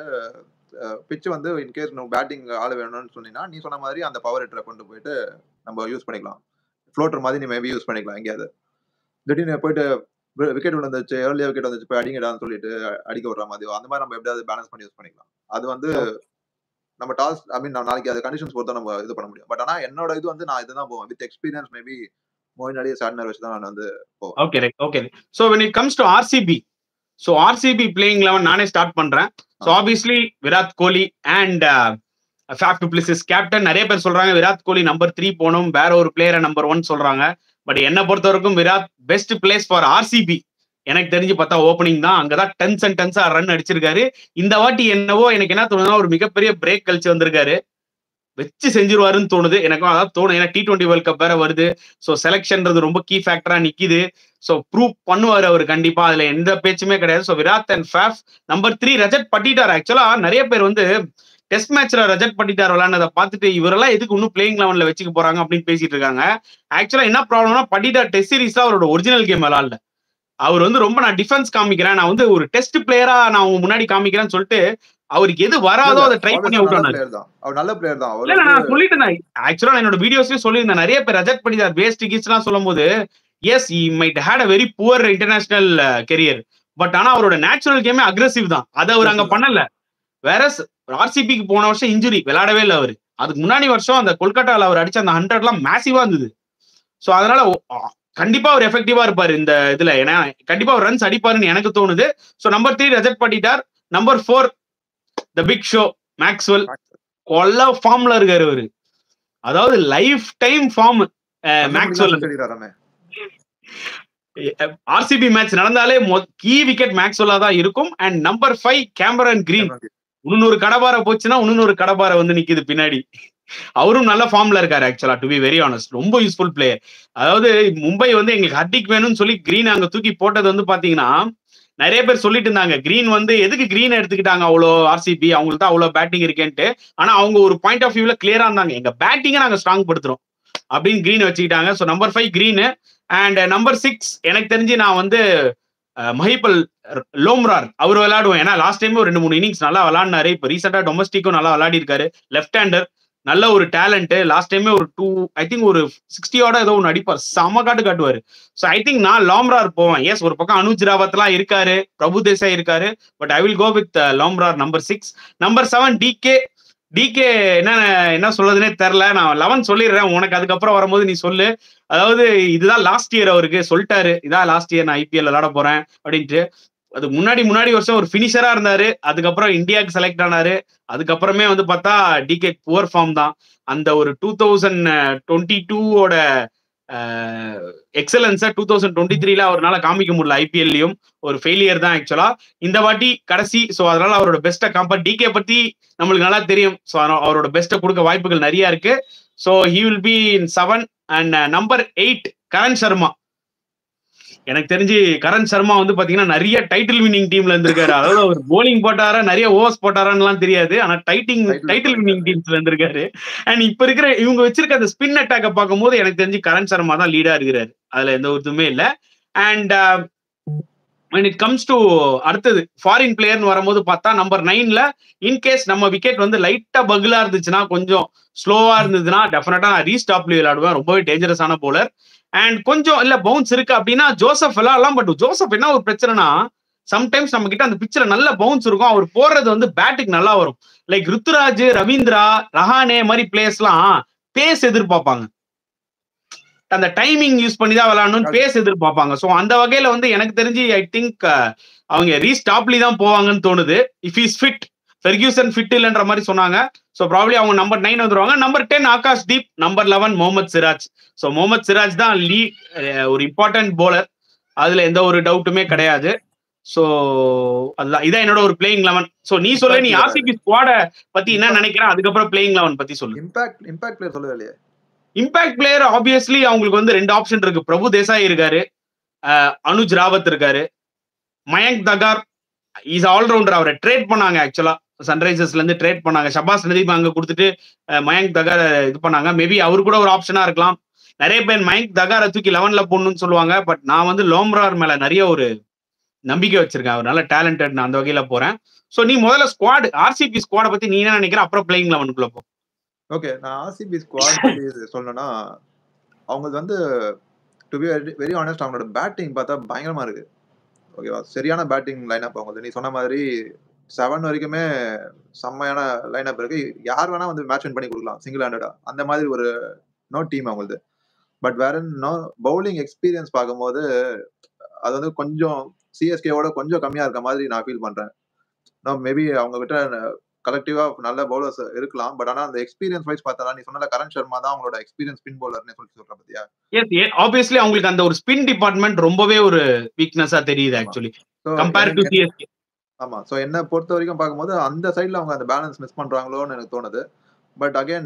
பிச் வந்து இன்கேஸ் நம்ம பேட்டிங் ஆள் வேணும்னு சொன்னீங்கன்னா நீ சொன்ன மாதிரி அந்த பவர் ஹிட்டரை கொண்டு போயிட்டு நம்ம யூஸ் பண்ணிக்கலாம் ஃப்ளோட்டர் மாதிரி நீ மேபி யூஸ் பண்ணிக்கலாம் எங்கேயாவது திடீர்னு போயிட்டு விக்கெட் விழுந்துச்சு ஏர்லியா விக்கெட் வந்துச்சு போய் அடிங்கடான்னு சொல்லிட்டு அடிக்க விடுற மாதிரி அந்த மாதிரி நம்ம எப்படியாவது பேலன்ஸ் பண்ணி யூஸ் பண்ணிக்கலாம் அது வந்து நம்ம டாஸ் ஐ மீன் நாளைக்கு அது கண்டிஷன்ஸ் பொறுத்தா நம்ம இது பண்ண முடியும் பட் ஆனா என்னோட இது வந்து நான் இதுதான் போவேன் with experience maybe Moeen Ali Santner வச்சு தான் நான் வந்து okay right okay so when it comes to RCB so RCB playing eleven நானே ஸ்டார்ட் பண்றேன் so obviously Virat Kohli and Faf du Plessis captain நிறைய பேர் சொல்றாங்க விராட் கோலி நம்பர் த்ரீ போகணும் வேற ஒரு பிளேயரை நம்பர் ஒன் சொல்றாங்க பட் என்னை பொறுத்த வரைக்கும் Virat best place for RCB எனக்கு தெரிஞ்சு பார்த்தா ஓப்பனிங் தான் அங்கதான் டென்ஸ் அண்ட் டென்ஸா ரன் அடிச்சிருக்காரு இந்த வாட்டி என்னவோ எனக்கு என்ன தோணுதுன்னா ஒரு மிகப்பெரிய பிரேக் கழிச்சு வந்திருக்காரு வச்சு செஞ்சிருவாருன்னு தோணுது எனக்கும் அதான் தோணும் ஏன்னா டி டுவெண்ட்டி வேர்ல்ட் கப் வேற வருது ஸோ செலெக்ஷன்றது ரொம்ப கீ ஃபேக்டரா நிக்குது ஸோ ப்ரூவ் பண்ணுவார் அவர் கண்டிப்பா அதுல எந்த பேச்சுமே கிடையாது so Virat and Faf number three Rajat Patidar ஆக்சுவலா நிறைய பேர் வந்து டெஸ்ட் மேட்ச்ல ரஜத் பட்டிட்டார் விளையாண்டதை பார்த்துட்டு இவரெல்லாம் எதுக்கு இன்னும் பிளேயிங் லெவன்ல வச்சுக்க போறாங்க அப்படின்னு பேசிட்டு இருக்காங்க ஆக்சுவலா என்ன ப்ராப்ளம்னா பட்டிட்டார் டெஸ்ட் சீரீஸ்ல அவரோட ஒரிஜினல் கேம் விளாடல அவர் வந்து ரொம்ப நான் டிஃபென்ஸ் காமிக்கிறேன் நான் வந்து ஒரு டெஸ்ட் பிளேயரா நான் உங்க முன்னாடி காமிக்கிறேன்னு சொல்லிட்டு அவருக்கு எது வராதோ அதை ட்ரை பண்ணி அவுட் ஆனாரு பிளேயர் தான் அவர் நல்ல பிளேயர் தான் அவர் இல்ல நான் சொல்லிட்டேன் ஆக்சுவலா என்னோட வீடியோஸ்லயும் சொல்லியிருந்தேன் நிறைய பேர் ரஜத் பண்டிதார் வேஸ்ட் கிட்ஸ் எல்லாம் சொல்லும் போது yes he might had a very poor international career but ஆனா அவரோட நேச்சுரல் கேமே அக்ரெசிவ் தான் அதை அவர் அங்க பண்ணல வேற ஆர்சிபிக்கு போன வருஷம் இன்ஜுரி விளையாடவே இல்லை அவரு அதுக்கு முன்னாடி வருஷம் அந்த கொல்கட்டால அவர் அடிச்ச அந்த ஹண்ட்ரட் எல்லாம் மேசிவா இருந்தது ஸோ அதனால கண்டிப்பா அவர் எஃபெக்டிவா இருப்பாரு இந்த இதுல ஏன்னா கண்டிப்பா அவர் ரன்ஸ் அடிப்பாருன்னு எனக்கு தோணுது so number three Rajat Patidar number four the big show Maxwell கொல்ல ஃபார்ம்ல இருக்காரு அவரு அதாவது lifetime form Maxwell RCB match நடந்தாலே கீ விக்கெட் மேக்ஸ்வெல்லா தான் இருக்கும் and number five Cameron Green முன்னூறு கடபார போச்சுன்னா முன்னூறு கடபார வந்து நிக்குது பின்னாடி அவரும் நல்ல ஃபார்ம்ல இருக்காரு ஆக்சுவலா டு பி வெரி ஆனஸ்ட் ரொம்ப யூஸ்ஃபுல் பிளேயர் அதாவது மும்பை வந்து எங்களுக்கு ஹர்டிக் வேணும்னு சொல்லி கிரீன் அங்க தூக்கி போட்டது வந்து பாத்தீங்கன்னா நிறைய பேர் சொல்லிட்டு இருந்தாங்க கிரீன் வந்து எதுக்கு கிரீன் எடுத்துக்கிட்டாங்க அவ்வளோ ஆர்சிபி அவங்களுக்கு தான் அவ்வளோ பேட்டிங் இருக்கேன்ட்டு ஆனா அவங்க ஒரு பாயிண்ட் ஆஃப் வியூல கிளியரா இருந்தாங்க எங்க பேட்டிங்கை நாங்க ஸ்ட்ராங் படுத்துறோம் அப்படின்னு கிரீன் வச்சுக்கிட்டாங்க so number five Green and number six எனக்கு தெரிஞ்சு நான் வந்து மஹிபல் லோம்ரார் அவர் விளையாடுவோம் ஏன்னா லாஸ்ட் டைம் ஒரு ரெண்டு மூணு இன்னிங்ஸ் நல்லா விளாடினாரு இப்போ ரீசெண்டா டொமஸ்டிக்கும் நல்லா விளையாடி இருக்காரு லெஃப்ட் ஹேண்டர் நல்ல ஒரு டேலண்ட் லாஸ்ட் டைமே ஒரு டூ ஐ திங்க் ஒரு சிக்ஸ்டியோட ஏதோ ஒன்று அடிப்பார் செம காட்டு காட்டுவார் ஸோ ஐ திங்க் நான் லாம்ரார் போவேன் எஸ் ஒரு பக்கம் அனுஜ் ராவத்லாம் இருக்காரு பிரபு தேசாய் இருக்காரு but I will go with Lomror number six number seven DK DK என்ன என்ன சொல்றதுனே தெரில நான் லெவன் சொல்லிடுறேன் உனக்கு அதுக்கப்புறம் வரும்போது நீ சொல்லு அதாவது இதுதான் லாஸ்ட் இயர் அவருக்கு சொல்லிட்டாரு இதான் லாஸ்ட் இயர் நான் ஐபிஎல் விளாட போறேன் அப்படின்ட்டு அது முன்னாடி முன்னாடி வருஷம் ஒரு பினிஷரா இருந்தாரு அதுக்கப்புறம் இந்தியாவுக்கு செலக்ட் ஆனாரு அதுக்கப்புறமே வந்து பார்த்தா டிகே புவர் ஃபார்ம் தான் அந்த ஒரு டூ தௌசண்ட் டுவெண்ட்டி டூவோட எக்ஸலன்ஸை டூ தௌசண்ட் டுவெண்ட்டி த்ரீல அவரால் காமிக்க முடியல ஐபிஎல்லையும் ஒரு ஃபெயிலியர் தான் ஆக்சுவலா இந்த வாட்டி கடைசி ஸோ அதனால அவரோட பெஸ்ட்டை கம்பேர் டிகே பத்தி நம்மளுக்கு நல்லா தெரியும் ஸோ அவரோட பெஸ்ட்டை கொடுக்க வாய்ப்புகள் நிறைய இருக்கு so he will be in seven and number eight Karn Sharma எனக்கு தெரிஞ்சு கரண் சர்மா வந்து பாத்தீங்கன்னா நிறைய டைட்டில் வின்னிங் டீம்ல இருந்திருக்காரு அதாவது அவர் போலிங் போட்டாரா நிறைய ஓவர்ஸ் போட்டாரான்னு தெரியாது ஆனா டைட்டிங் டைட்டில் வின்னிங் டீம்ஸ்ல இருந்திருக்காரு அண்ட் இப்ப இருக்கிற இவங்க வச்சிருக்க அந்த ஸ்பின் அட்டாக்க பார்க்கும்போது எனக்கு தெரிஞ்சு கரண் சர்மா தான் லீடா இருக்கிறாரு அதுல எந்த ஒரு இதுவுமே இல்ல and when it comes to அடுத்தது ஃபாரின் பிளேயர்னு வரும்போது பார்த்தா நம்பர் நைன்ல இன்கேஸ் நம்ம விக்கெட் வந்து லைட்டா பகுலா இருந்துச்சுன்னா கொஞ்சம் ஸ்லோவா இருந்ததுன்னா டெஃபினட்டா நான் ரீஸ்டாப்ல விளையாடுவேன் ரொம்பவே டேஞ்சரஸான போலர் அண்ட் கொஞ்சம் இல்ல பவுன்ஸ் இருக்கு அப்படின்னா ஜோசப் விளையாடலாம் பட் ஜோசப் என்ன ஒரு பிரச்சனைனா சம்டைம்ஸ் நம்ம கிட்ட அந்த பிக்சர்ல நல்ல பவுன்ஸ் இருக்கும் அவர் போடுறது வந்து பேட்டுக்கு நல்லா வரும் லைக் ருத்துராஜ் ரவீந்திரா ரஹானே மாதிரி பிளேயர்ஸ் எல்லாம் பேஸ் எதிர்பார்ப்பாங்க அந்த டைமிங் யூஸ் பண்ணி தான் விளையாடணும்னு பேஸ் எதிர்பார்ப்பாங்க ஸோ அந்த வகையில வந்து எனக்கு தெரிஞ்சு ஐ திங்க் அவங்க ரீஸ்டாப்லி தான் போவாங்கன்னு தோணுது if is fit Ferguson fit இல்லைன்ற மாதிரி சொன்னாங்க ஸோ ப்ராப்ளி அவங்க நம்பர் நைன் வந்துருவாங்க number ten Akash Deep number eleven Mohammed Siraj so Mohammed Siraj தான் லீ ஒரு இம்பார்ட்டன்ட் போலர் அதுல எந்த ஒரு டவுட்டுமே கிடையாது ஸோ அதுதான் இதான் என்னோட ஒரு பிளேயிங் லெவன் ஸோ நீ சொல்ல நீ ஆர்சிபி ஸ்குவாட பத்தி என்ன நினைக்கிறேன் அதுக்கப்புறம் பிளேயிங் லெவன் பத்தி சொல்லு இம்பாக்ட் இம்பாக்ட் பிளேயர் சொல்லவே இல்லையே இம்பாக்ட் பிளேயர் ஆப்வியஸ்லி அவங்களுக்கு வந்து ரெண்டு ஆப்ஷன் இருக்கு பிரபு தேசாய் இருக்காரு அனுஜ் ராவத் இருக்காரு மயங்க் தகார் இஸ் ஆல்ரவுண்டர் அவரை ட்ரேட் பண்ணாங்க ஆக்சுவலா சன்ரைசர்ஸ்ல இருந்து ட்ரேட் பண்ணாங்க ஷபாஸ் நதீப் அங்க கொடுத்துட்டு அஹ், மயங்க் தகார இது பண்ணாங்க மேபி அவர் கூட ஒரு ஆப்ஷனா இருக்கலாம் நிறைய பேர் மயங்க் தகார தூக்கி லெவன்ல போடணும்னு சொல்லுவாங்க பட் நான் வந்து லோம்ரார் மேல நிறைய ஒரு நம்பிக்கை வச்சிருக்கேன் அவர் நல்ல டேலண்டட் நான் அந்த வகையில போறேன் சோ நீ முதல்ல ஸ்குவாட் ஆர்சிபி ஸ்குவாட பத்தி நீ என்ன நினைக்கிற அப்புறம் பிளேயிங் லெவனுக்குள்ள போ ஓகே நான் ஆர்சிபி ஸ்குவாட் பத்தி சொல்லணும்னா அவங்களுக்கு வந்து டு பி வெரி ஆனஸ்ட் அவங்களோட பேட்டிங் பார்த்தா பயங்கரமா இருக்கு ஓகேவா சரியான பேட்டிங் லைனப் அவங்களுக்கு நீ சொன்ன மாதிரி செவன் வரைக்குமே செம்மையான லைனப் இருக்கு யார் வேணா வந்து மேட்ச் வின் பண்ணி கொடுக்கலாம் சிங்கிள் ஹேண்டடா அந்த மாதிரி ஒரு நோ டீம் அவங்களுது பட் வேற நோ பவுலிங் எக்ஸ்பீரியன்ஸ் பார்க்கும்போது அது வந்து கொஞ்சம் சிஎஸ்கேவோட கொஞ்சம் கம்மியா இருக்க மாதிரி நான் ஃபீல் பண்றேன் மேபி அவங்க கிட்ட கலெக்டிவா நல்ல பவுலர்ஸ் இருக்கலாம் பட் ஆனா அந்த எக்ஸ்பீரியன்ஸ் வைஸ் பார்த்தா நீ சொன்ன கரண் சர்மா தான் அவங்களோட எக்ஸ்பீரியன்ஸ் ஸ்பின் பவுலர்னு சொல்லி சொல்ற பத்தியா எஸ் ஆப்வியஸ்லி அவங்களுக்கு அந்த ஒரு ஸ்பின் டிபார்ட்மெண்ட் ரொம்பவே ஒரு வீக்னஸா தெரியுது ஆமா. ஆக்சுவலி So, கம்பேர் டு எனக்கு- சிஎஸ்கே ஆமா சோ என்ன பொறுத்த வரைக்கும் பார்க்கும்போது அந்த சைடுல அவங்க அந்த பேலன்ஸ் மிஸ் பண்றாங்களோன்னு எனக்கு தோணுது பட் அகைன்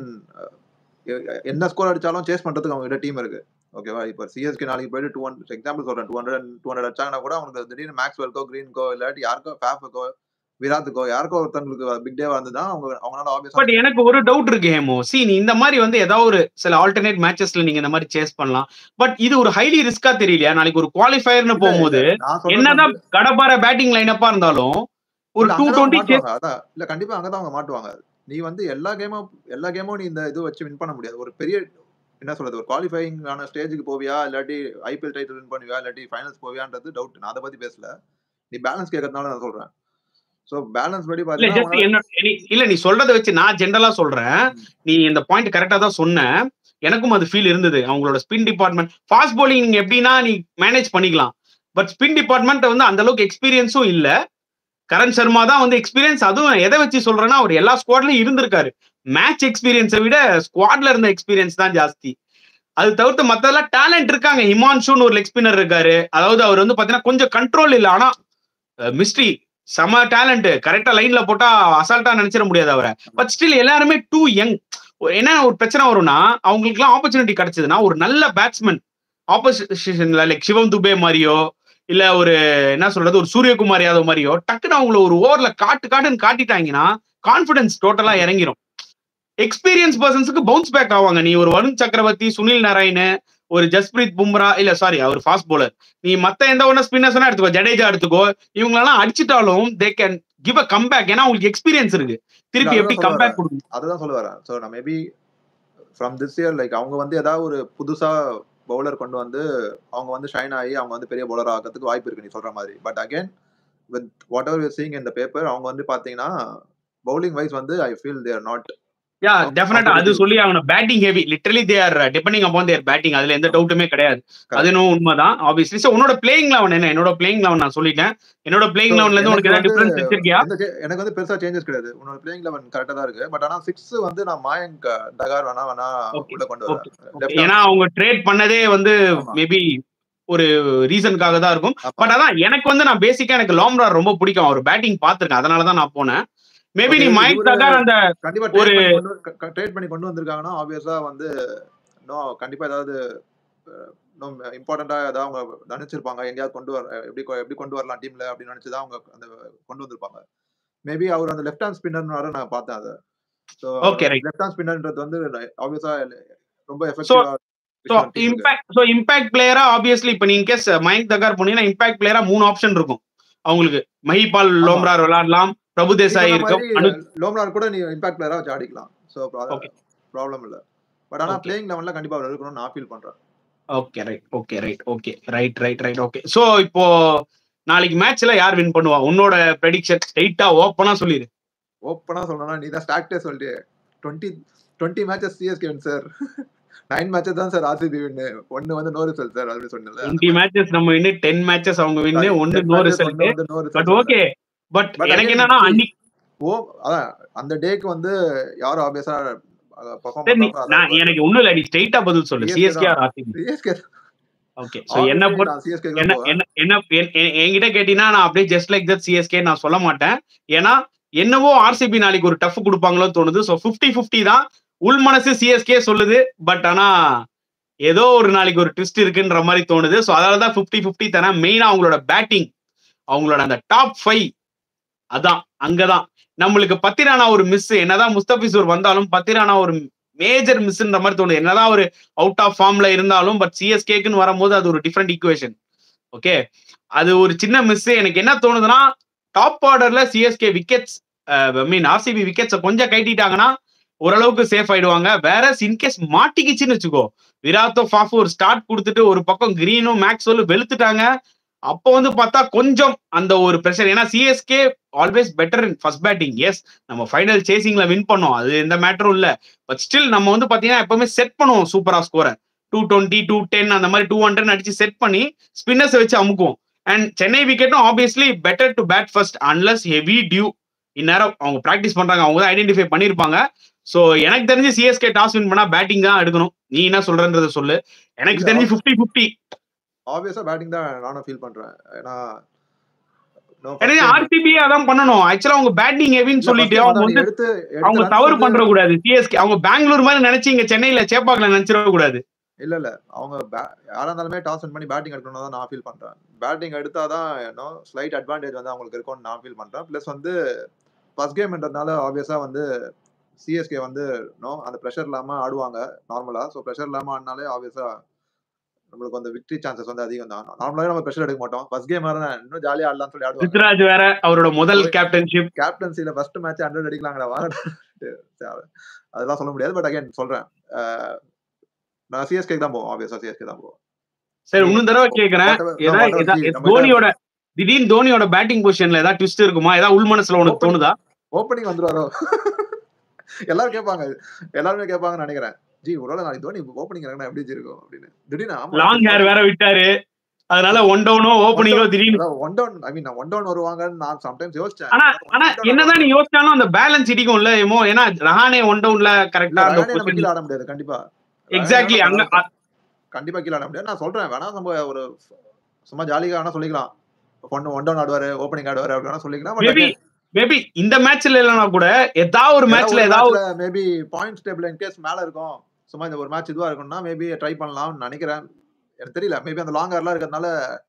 என்ன ஸ்கோர் அடிச்சாலும் சேஸ் பண்றதுக்கு அவங்க கிட்ட டீம் இருக்கு ஓகேவா இப்போ சிஎஸ்கே நாளைக்கு போயிட்டு டூ ஹண்ட்ரட் எக்ஸாம்பிள் சொல்றேன் டூ ஹண்ட்ரட் டூ ஹண்ட்ரட் அடிச்சாங்கன்னா கூட அவங்களுக்கு திடீர்னு மேக்ஸ்வெல்கோ கிரீன்கோ இல்லாட்டி யாருக்கோ ஃபேஃபுக்கோ விராத்துக்கோ யாருக்கோ ஒருத்தங்களுக்கு பிக் டே வந்துதான் அவங்க அவங்களால பட் ஆப்வியஸா எனக்கு ஒரு டவுட் இருக்கு ஹேமோ சி நீ இந்த மாதிரி வந்து ஏதாவது ஒரு சில ஆல்டர்னேட் மேட்சஸ்ல நீங்க இந்த மாதிரி சேஸ் பண்ணலாம் பட் இது ஒரு ஹைலி ரிஸ்கா தெரியலையா நாளைக்கு ஒரு குவாலிஃபயர்னு போகும்போது நான் சொல்றது என்னதான் வந்து- கடப்பார பேட்டிங் லைனப்பா இருந்தாலும் ஒரு இல்ல, டூ அங்கதான் டுவெண்ட்டி சேஸ் மாட்டுவாங்க. அதான் இல்ல கண்டிப்பா அங்கதான் அவங்க மாட்டுவாங்க நீ வந்து எல்லா கேமும் எல்லா கேமும் நீ இந்த இது வச்சு வின் பண்ண முடியாது ஒரு பெரிய என்ன சொல்றது ஒரு குவாலிஃபைங் ஆன ஸ்டேஜுக்கு போவியா இல்லாட்டி ஐபிஎல் டைட்டில் வின் பண்ணுவியா இல்லாட்டி ஃபைனல்ஸ் போவியான்றது டவுட் நான் அதை பத்தி பேசல நீ பேலன்ஸ் கேட்கறதுனால நான் சொல்றேன் சோ பேலன்ஸ் படி இல்ல பாத்தீங்கன்னா ஜஸ்ட் என்ன நீ- இல்ல நீ சொல்றத வச்சு நான் ஜென்ரலா சொல்றேன் நீ இந்த பாயிண்ட் கரெக்டா தான் சொன்ன எனக்கும் அது ஃபீல் இருந்தது அவங்களோட ஸ்பின் டிபார்ட்மெண்ட் ஃபாஸ்ட் bowling நீங்க எப்படின்னா நீ மேனேஜ் பண்ணிக்கலாம் பட் ஸ்பின் டிபார்ட்மெண்ட் வந்து அந்த அளவுக்கு எக்ஸ்பீரியன்ஸும் இல்ல கரண் சர்மா தான் வந்து எக்ஸ்பீரியன்ஸ் அதுவும் எதை வச்சு சொல்றேன்னா அவர் எல்லா ஸ்குவாட்லயும் இருந்திருக்காரு மேட்ச் எக்ஸ்பீரியன்ஸை விட ஸ்குவாட்ல இருந்த எக்ஸ்பீரியன்ஸ் தான் ஜாஸ்தி அது தவிர்த்து மத்ததெல்லாம் டேலண்ட் இருக்காங்க ஹிமான்ஷுன்னு ஒரு லெக் ஸ்பின்னர் இருக்காரு அதாவது அவர் வந்து பாத்தீங்கன்னா கொஞ்சம் கண்ட்ரோல் இல்ல ஆனா மிஸ்ட்ரி செம டேலண்ட் கரெக்டா லைன்ல போட்டா அசால்ட்டா நினைச்சிட முடியாது அவரை பட் ஸ்டில் எல்லாருமே டூ யங் என்ன ஒரு பிரச்சனை வரும்னா அவங்களுக்குலாம் ஆப்பர்ச்சுனிட்டி கிடைச்சதுன்னா ஒரு நல்ல பேட்ஸ்மேன் ஆப்போசிஷன்ல லைக் சிவம் துபே மாதிரியோ இல்ல ஒரு என்ன சொல்றது ஒரு சூரியகுமார் யாதவ் மாதிரியோ டக்குன்னு அவங்கள ஒரு ஓவர்ல காட்டு காட்டுன்னு காட்டிட்டாங்கன்னா கான்பிடன்ஸ் டோட்டலா இறங்கிரும் எக்ஸ்பீரியன்ஸ் பர்சன்ஸுக்கு பவுன்ஸ் பேக் ஆவாங்க நீ ஒரு வருண் சக்கரவர்த்தி சுனில் நாராயண் ஒரு ஜஸ்பிரீத் பும்ரா இல்ல சாரி அவர் ஃபாஸ்ட் bowler நீ மத்த எந்த ஒண்ணு ஸ்பின்னர்ஸ் எடுத்துக்கோ ஜடேஜா எடுத்துக்கோ இவங்களெல்லாம் அடிச்சிட்டாலும் they can give a comeback ஏன்னா அவங்களுக்கு எக்ஸ்பீரியன்ஸ் இருக்கு திருப்பி இல்ல, எப்படி அதான் சொல்ல கம்பேக் கொடுக்கணும் அதுதான் சொல்ல வரேன் ஸோ நான் maybe from this year like அவங்க வந்து ஏதாவது ஒரு புதுசா பவுலர் கொண்டு வந்து அவங்க வந்து ஷைன் ஆகி அவங்க வந்து பெரிய பவுலர் ஆகிறதுக்கு வாய்ப்பு இருக்கு நீ சொல்ற மாதிரி but again with whatever seeing இந்த பேப்பர் அவங்க வந்து பாத்தீங்கன்னா பவுலிங் வைஸ் வந்து ஐ ஃபீல் தேர் நாட் யா டெஃபினட்டா அது competitive. சொல்லி அவங்க batting heavy literally they are depending upon their batting அதுல எந்த டவுட்டுமே கிடையாது அது இன்னும் உண்மைதான் ஆப்வியஸ்லி சோ உன்னோட பிளேயிங் லெவன் என்ன என்னோட பிளேயிங் லெவன் நான் சொல்லிட்டேன் என்னோட பிளேயிங் So, லெவன்ல இருந்து உனக்கு எனக்கு ஏதாவது வந்து டிஃபரன்ஸ் வச்சிருக்கியா எந்த cha- எனக்கு வந்து பெருசா சேஞ்சஸ் கிடையாது உன்னோட பிளேயிங் லெவன் கரெக்டா தான் இருக்கு பட் ஆனா சிக்ஸ் வந்து நான் மாயங்க் டகார் வேணா வேணா Okay, உள்ள கொண்டு okay, வரேன் okay. Left ஏன்னா அவங்க ட்ரேட் பண்ணதே வந்து ஆமா. மேபி ஒரு ரீசனுக்காக தான் இருக்கும் ஆமா. பட் அதான் எனக்கு வந்து நான் பேசிக்கா எனக்கு லாம்ரார் ரொம்ப பிடிக்கும் அவர் பேட்டிங் பார்த்திருக்கேன் அதனால தான் நான் போனேன் மேபி நீ Okay, மயங்க் இவரு- தகார் அந்த கண்டிப்பா ஒரு- ட்ரேட் பண்ணி கொண்டு வந்திருக்காங்கன்னா ஆப்வியஸா வந்து நோ கண்டிப்பா ஏதாவது இன்னும் இம்பார்ட்டண்டா ஏதாவது அவங்க நினைச்சிருப்பாங்க எங்கேயாவது கொண்டு வர எப்படி கொ- எப்படி கொண்டு வரலாம் டீம்ல அப்படின்னு நினைச்சுதான் அவங்க அந்த கொண்டு வந்திருப்பாங்க மேபி அவர் அந்த லெஃப்ட் ஹேண்ட் ஸ்பின்னர் நான் பார்த்தேன் அதை so Okay, right. Left hand ஸ்பின்னர்ன்றது வந்து ஆப்வியஸா ரொம்ப ஸோ எஃபெக்டிவா இம்பாக்ட் ஸோ இம்பாக்ட் பிளேயரா ஆப்வியஸ்லி இப்போ நீ கேஸ் மயங்க் தகார் போனீங்கன்னா இம்பாக்ட் பிளேயரா மூணு ஆப்ஷன் இருக்கும் அவங்களுக்கு மஹிபால் ஆமா. லோம்ரார் விளையாடலாம் பிரபு தேசாய் இருக்கும் அனு லோம்னார் கூட நீ இம்பாக்ட் பிளேயரா வச்சு ஆடிக்கலாம் ஸோ Okay. ப்ராப்ளம் இல்ல பட் ஆனா Okay. பிளேயிங் லெவன்ல கண்டிப்பா அவர் இருக்கணும்னு நான் ஃபீல் பண்றேன் okay right okay right okay right right right okay so இப்போ நாளைக்கு மேட்ச்ல யார் வின் பண்ணுவா உன்னோட ப்ரெடிக்ஷன் ஸ்ட்ரைட்டா ஓப்பனா சொல்லிடு ஓப்பனா சொல்லணும்னா நீ தான் ஸ்டாக்டே சொல்லிட்டு twenty twenty matches CSK win sir nine matches தான் சார் ஆர்சிபி வின் ஒன்னு வந்து நோ ரிசல்ட் சார் அப்படின்னு சொன்னல டுவெண்ட்டி மேட்சஸ் நம்ம வின்னு டென் மேட்சஸ் அவங்க வின்னு ஒன்னு no result but okay but But எனக்கு again, என்னன்னா see, அன்னைக்கு ஓ அதான் அந்த டேக்கு வந்து யாரும் ஆப்வியஸா பெர்ஃபார்ம் சரி, நீ- நான் எனக்கு ஒண்ணும் இல்ல நீ ஸ்ட்ரைட்டா பதில் சொல்லு CSK சிஎஸ்கே தான். Or RCB CSK okay so என்ன பொறுத்த சிஎஸ்கே என்ன என்ன என்ன என்- என்- என்கிட்ட கேட்டீங்கன்னா நான் அப்படியே ஜஸ்ட் லைக் தட் சிஎஸ்கே நான் சொல்ல மாட்டேன் ஏன்னா என்னவோ ஆர்சிபி நாளைக்கு ஒரு டஃப் கொடுப்பாங்களோன்னு தோணுது ஸோ ஃபிஃப்டி ஃபிஃப்டி தான் உள் மனசு சிஎஸ்கே சொல்லுது பட் ஆனா ஏதோ ஒரு நாளைக்கு ஒரு ட்விஸ்ட் இருக்குன்ற மாதிரி தோணுது ஸோ அதனால தான் ஃபிஃப்டி ஃபிஃப்டி தரேன் மெயினா அவங்களோட பேட்டிங் அவங்களோட அந்த டாப் ஃபைவ் அதான் அங்கதான் நம்மளுக்கு பத்திரானா ஒரு மிஸ் என்னதான் முஸ்தபிசூர் வந்தாலும் பத்திரானா ஒரு மேஜர் மிஸ்ன்ற மாதிரி தோணுது என்னதான் ஒரு அவுட் ஆஃப் ஃபார்ம்ல இருந்தாலும் பட் சிஎஸ்கேக்குன்னு வரும்போது அது ஒரு டிஃப்ரெண்ட் ஈக்குவேஷன் ஓகே அது ஒரு சின்ன மிஸ் எனக்கு என்ன தோணுதுன்னா டாப் ஆர்டர்ல CSK wickets I mean RCB விக்கெட்ஸை கொஞ்சம் கைட்டிட்டாங்கன்னா ஓரளவுக்கு சேஃப் ஆயிடுவாங்க வேற இன்கேஸ் மாட்டிக்கிச்சுன்னு வச்சுக்கோ விராத்தோ ஃபாஃபு ஒரு ஸ்டார்ட் கொடுத்துட்டு ஒரு பக்கம் கிரீனும் மேக்ஸ்வெல்லும் வெளுத்துட்டாங்க அப்போ வந்து பார்த்தா கொஞ்சம் அந்த ஒரு ப்ரெஷர் ஏன்னா CSK always better in first batting yes நம்ம ஃபைனல் சேசிங்ல வின் பண்ணோம் அது எந்த மேட்டரும் இல்ல பட் ஸ்டில் நம்ம வந்து பாத்தீங்கன்னா எப்பவுமே செட் பண்ணுவோம் சூப்பரா ஸ்கோரை டூ டுவெண்ட்டி டூ டென் அந்த மாதிரி டூ ஹண்ட்ரட் அடிச்சு செட் பண்ணி ஸ்பின்னர்ஸை வச்சு அமுக்குவோம் அண்ட் சென்னை விக்கெட்டும் obviously better to bat first unless heavy dew இந்நேரம் அவங்க ப்ராக்டிஸ் பண்றாங்க அவங்க தான் ஐடென்டிஃபை பண்ணிருப்பாங்க சோ எனக்கு தெரிஞ்சு சிஎஸ்கே டாஸ் வின் பண்ணா பேட்டிங் தான் எடுக்கணும் நீ என்ன சொல்றன்றத சொல்லு எனக்கு இல்ல, தெரிஞ்சு ஃபிஃப்டி ஃபிஃப்டி ஆப்வியஸா பேட்டிங் தான் நானும் ஃபீல் பண்றேன் ஏன்னா no, first எனக்கு game- ஆர்சிபி அதான் பண்ணணும் ஆக்சுவலா அவங்க பேட்டிங் ஹெவின்னு இல்ல, சொல்லிட்டு first game அவங்க அதான் வந்து நீ எடுத்து எடுத்து அவங்க runs தவறு வந்து- பண்ற கூடாது சிஎஸ்கே அவங்க பெங்களூர் மாதிரி நினைச்சு இங்க சென்னையில சேப்பாக்கல நினைச்சிட கூடாது இல்ல இல்ல அவங்க ba- யாரா இருந்தாலுமே டாஸ் வின் பண்ணி பேட்டிங் எடுக்கணும் தான் நான் ஃபீல் பண்றேன் பேட்டிங் எடுத்தாதான் ஏன்னோ ஸ்லைட் அட்வான்டேஜ் வந்து அவங்களுக்கு இருக்கும்னு நான் ஃபீல் பண்றேன் ப்ளஸ் வந்து ஃபர்ஸ்ட் கேம்ன்றதுனால ஆப்வியஸா வந்து சிஎஸ்கே வந்து நோ அந்த ப்ரெஷர் இல்லாம ஆடுவாங்க நார்மலா ஸோ ப்ரெஷர் இல்லாம ஆடினாலே ஆப்வியஸா நம்மளுக்கு வந்து விக்டரி சான்சஸ் வந்து அதிகம் தான் நார்மலாவே நம்ம ப்ரெஷர் எடுக்க மாட்டோம் ஃபர்ஸ்ட் கேம் வேற இன்னும் ஜாலியா ஆடலாம்னு சொல்லி ஆடுவாங்க ருத்ராஜ் வேற அவரோட முதல் கேப்டன்ஷிப் கேப்டன்சில ஃபர்ஸ்ட் மேட்ச் ஹண்ட்ரட் அடிக்கலாங்களா வாங்க அதெல்லாம் சொல்ல முடியாது பட் அகைன் சொல்றேன் அஹ், நான் சிஎஸ்கே தான் போவோம் ஆப்வியஸா சிஎஸ்கே தான் போவோம் சரி இன்னும் தடவை கேக்குறேன் Whatever- ஏதா whatever ஏதா- see, நம்ம தோனியோட திடீர்னு தோனியோட பேட்டிங் பொசிஷன்ல ஏதாவது ட்விஸ்ட் இருக்குமா ஏதாவது உள் மனசுல உனக்கு Opening. தோணுதா ஓப்பனிங் வந்துருவாரோ எல்லாரும் கேட்பாங்க எல்லாருமே கேட்பாங்கன்னு நினைக்கிறேன் ஜி ஒருவேளை நாளைக்கு தோனி ஓப்பனிங் இறங்கினா எப்படி ஜி இருக்கும் அப்படின்னு திடீர்னு ஆமா லாங் ஹேர் வேற விட்டாரு அதனால ஒன் டவுனோ ஓப்பனிங்கோ திடீர்னு one down I mean one down வருவாங்கன்னு நான் சம்டைம்ஸ் யோசிச்சேன் ஆனா ஆனா என்னதான் நீ யோசிச்சாலும் அந்த பேலன்ஸ் இடிக்கும்ல ஏமோ ஏன்னா ரஹானே ஒன் டவுன்ல இல்ல கரெக்டா அந்த ரயானே நம்ம கீழ ஆட முடியாது கண்டிப்பா எக்ஸாக்ட்லி ரயானே அங்க நம்ம கண்டிப்பா கீழ ஆட முடியாது நான் சொல்றேன் வேணா நம்ம ஒரு சும்மா ஜாலியா வேணா சொல்லிக்கலாம் ஒன் ஒன் டவுன் ஆடுவாரு ஓப்பனிங் ஆடுவாரு அப்படி வேணா சொல்லிக்கலாம் பட் மேபி மேபி இந்த மேட்ச்ல இல்லைன்னா கூட ஏதாவது ஒரு மேட்ச்ல ஏதாவது maybe points table in case மேல இருக்கும் சும்மா இந்த ஒரு மேட்ச் இதுவா இருக்கும்னா மேபி ட்ரை பண்ணலாம்னு நினைக்கிறேன் எனக்கு தெரியல மேபி அந்த லாங் ஹேர்லாம் இருக்கிறதுனால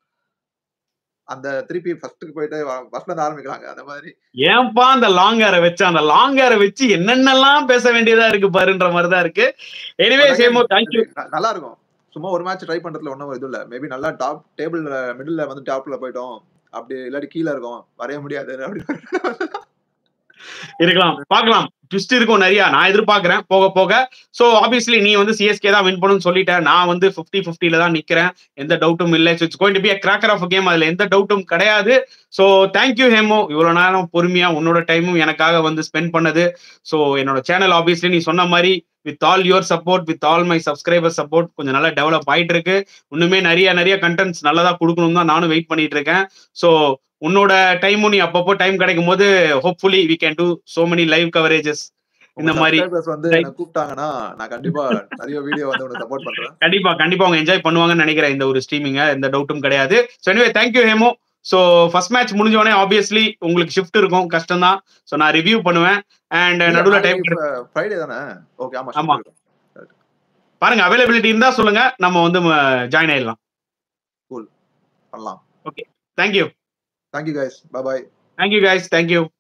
அந்த திருப்பி ஃபர்ஸ்ட்டுக்கு போயிட்டு ஃபர்ஸ்ட்ல இருந்து ஆரம்பிக்கலாங்க அந்த மாதிரி ஏன்பா அந்த லாங் ஹேரை வச்சு அந்த லாங் ஹேரை வச்சு என்னென்னலாம் பேச வேண்டியதா இருக்கு பாருன்ற மாதிரி தான் இருக்கு எனிவே சேமோ தேங்க்யூ ந- நல்லா இருக்கும் சும்மா ஒரு மேட்ச் ட்ரை பண்றதுல ஒன்றும் இது இல்ல மேபி நல்லா டாப் டேபிள் மிடில் வந்து டாப்ல போயிட்டோம் அப்படி இல்லாட்டி கீழே இருக்கும் வரைய முடியாது அப்படி இருக்கலாம் பார்க்கலாம் ட்விஸ்ட் இருக்கும் நிறைய நான் எதிர்பார்க்கிறேன் போக போக சோ ஆப்வியஸ்லி நீ வந்து சிஎஸ்கே தான் வின் பண்ணணும்னு சொல்லிட்டேன் நான் வந்து 50 50 தான் நிக்கிறேன் எந்த டவுட்டும் இல்லை it's going to be cracker of game அதுல எந்த டவுட்டும் கிடையாது சோ தேங்க்யூ ஹேமோ இவ்வளவு நேரம் பொறுமையா உன்னோட டைமும் எனக்காக வந்து ஸ்பெண்ட் பண்ணது சோ என்னோட சேனல் ஆப்வியஸ்லி நீ சொன்ன மாதிரி with all your support with all my subscriber support கொஞ்சம் நல்லா டெவலப் ஆயிட்டு இருக்கு இன்னுமே நிறைய நிறைய கண்டென்ட்ஸ் நல்லதா கொடுக்கணும் தான் நானும் வெயிட் பண்ணிட்டு இருக்கேன் சோ உன்னோட டைமும் நீ அப்பப்போ டைம் கிடைக்கும் போது hopefully we can do so many live coverages இந்த மாதிரி subscribers வந்து Right. என்ன கூப்பிட்டாங்கன்னா நான் கண்டிப்பா நிறைய வீடியோ வந்து உனக்கு சப்போர்ட் பண்றேன் கண்டிப்பா கண்டிப்பா அவங்க என்ஜாய் பண்ணுவாங்கன்னு நினைக்கிறேன் இந்த ஒரு ஸ்ட்ரீமிங்க எந்த டவுட்டும் கிடையாது ஸோ எனிவே தேங்க்யூ ஹேமோ ஸோ ஃபர்ஸ்ட் மேட்ச் முடிஞ்ச உடனே ஆப்வியஸ்லி உங்களுக்கு ஷிஃப்ட் இருக்கும் கஷ்டம் தான் ஸோ நான் ரிவ்யூ பண்ணுவேன் அண்ட் நடுவில் டைம் ஃப்ரைடே தானே ஓகே ஆமா ஆமா. shift இருக்கும். பாருங்க அவைலபிலிட்டி இருந்தா சொல்லுங்க நம்ம வந்து ஜாயின் ஆயிடலாம் பண்ணலாம் thank you thank you guys bye bye thank you guys thank you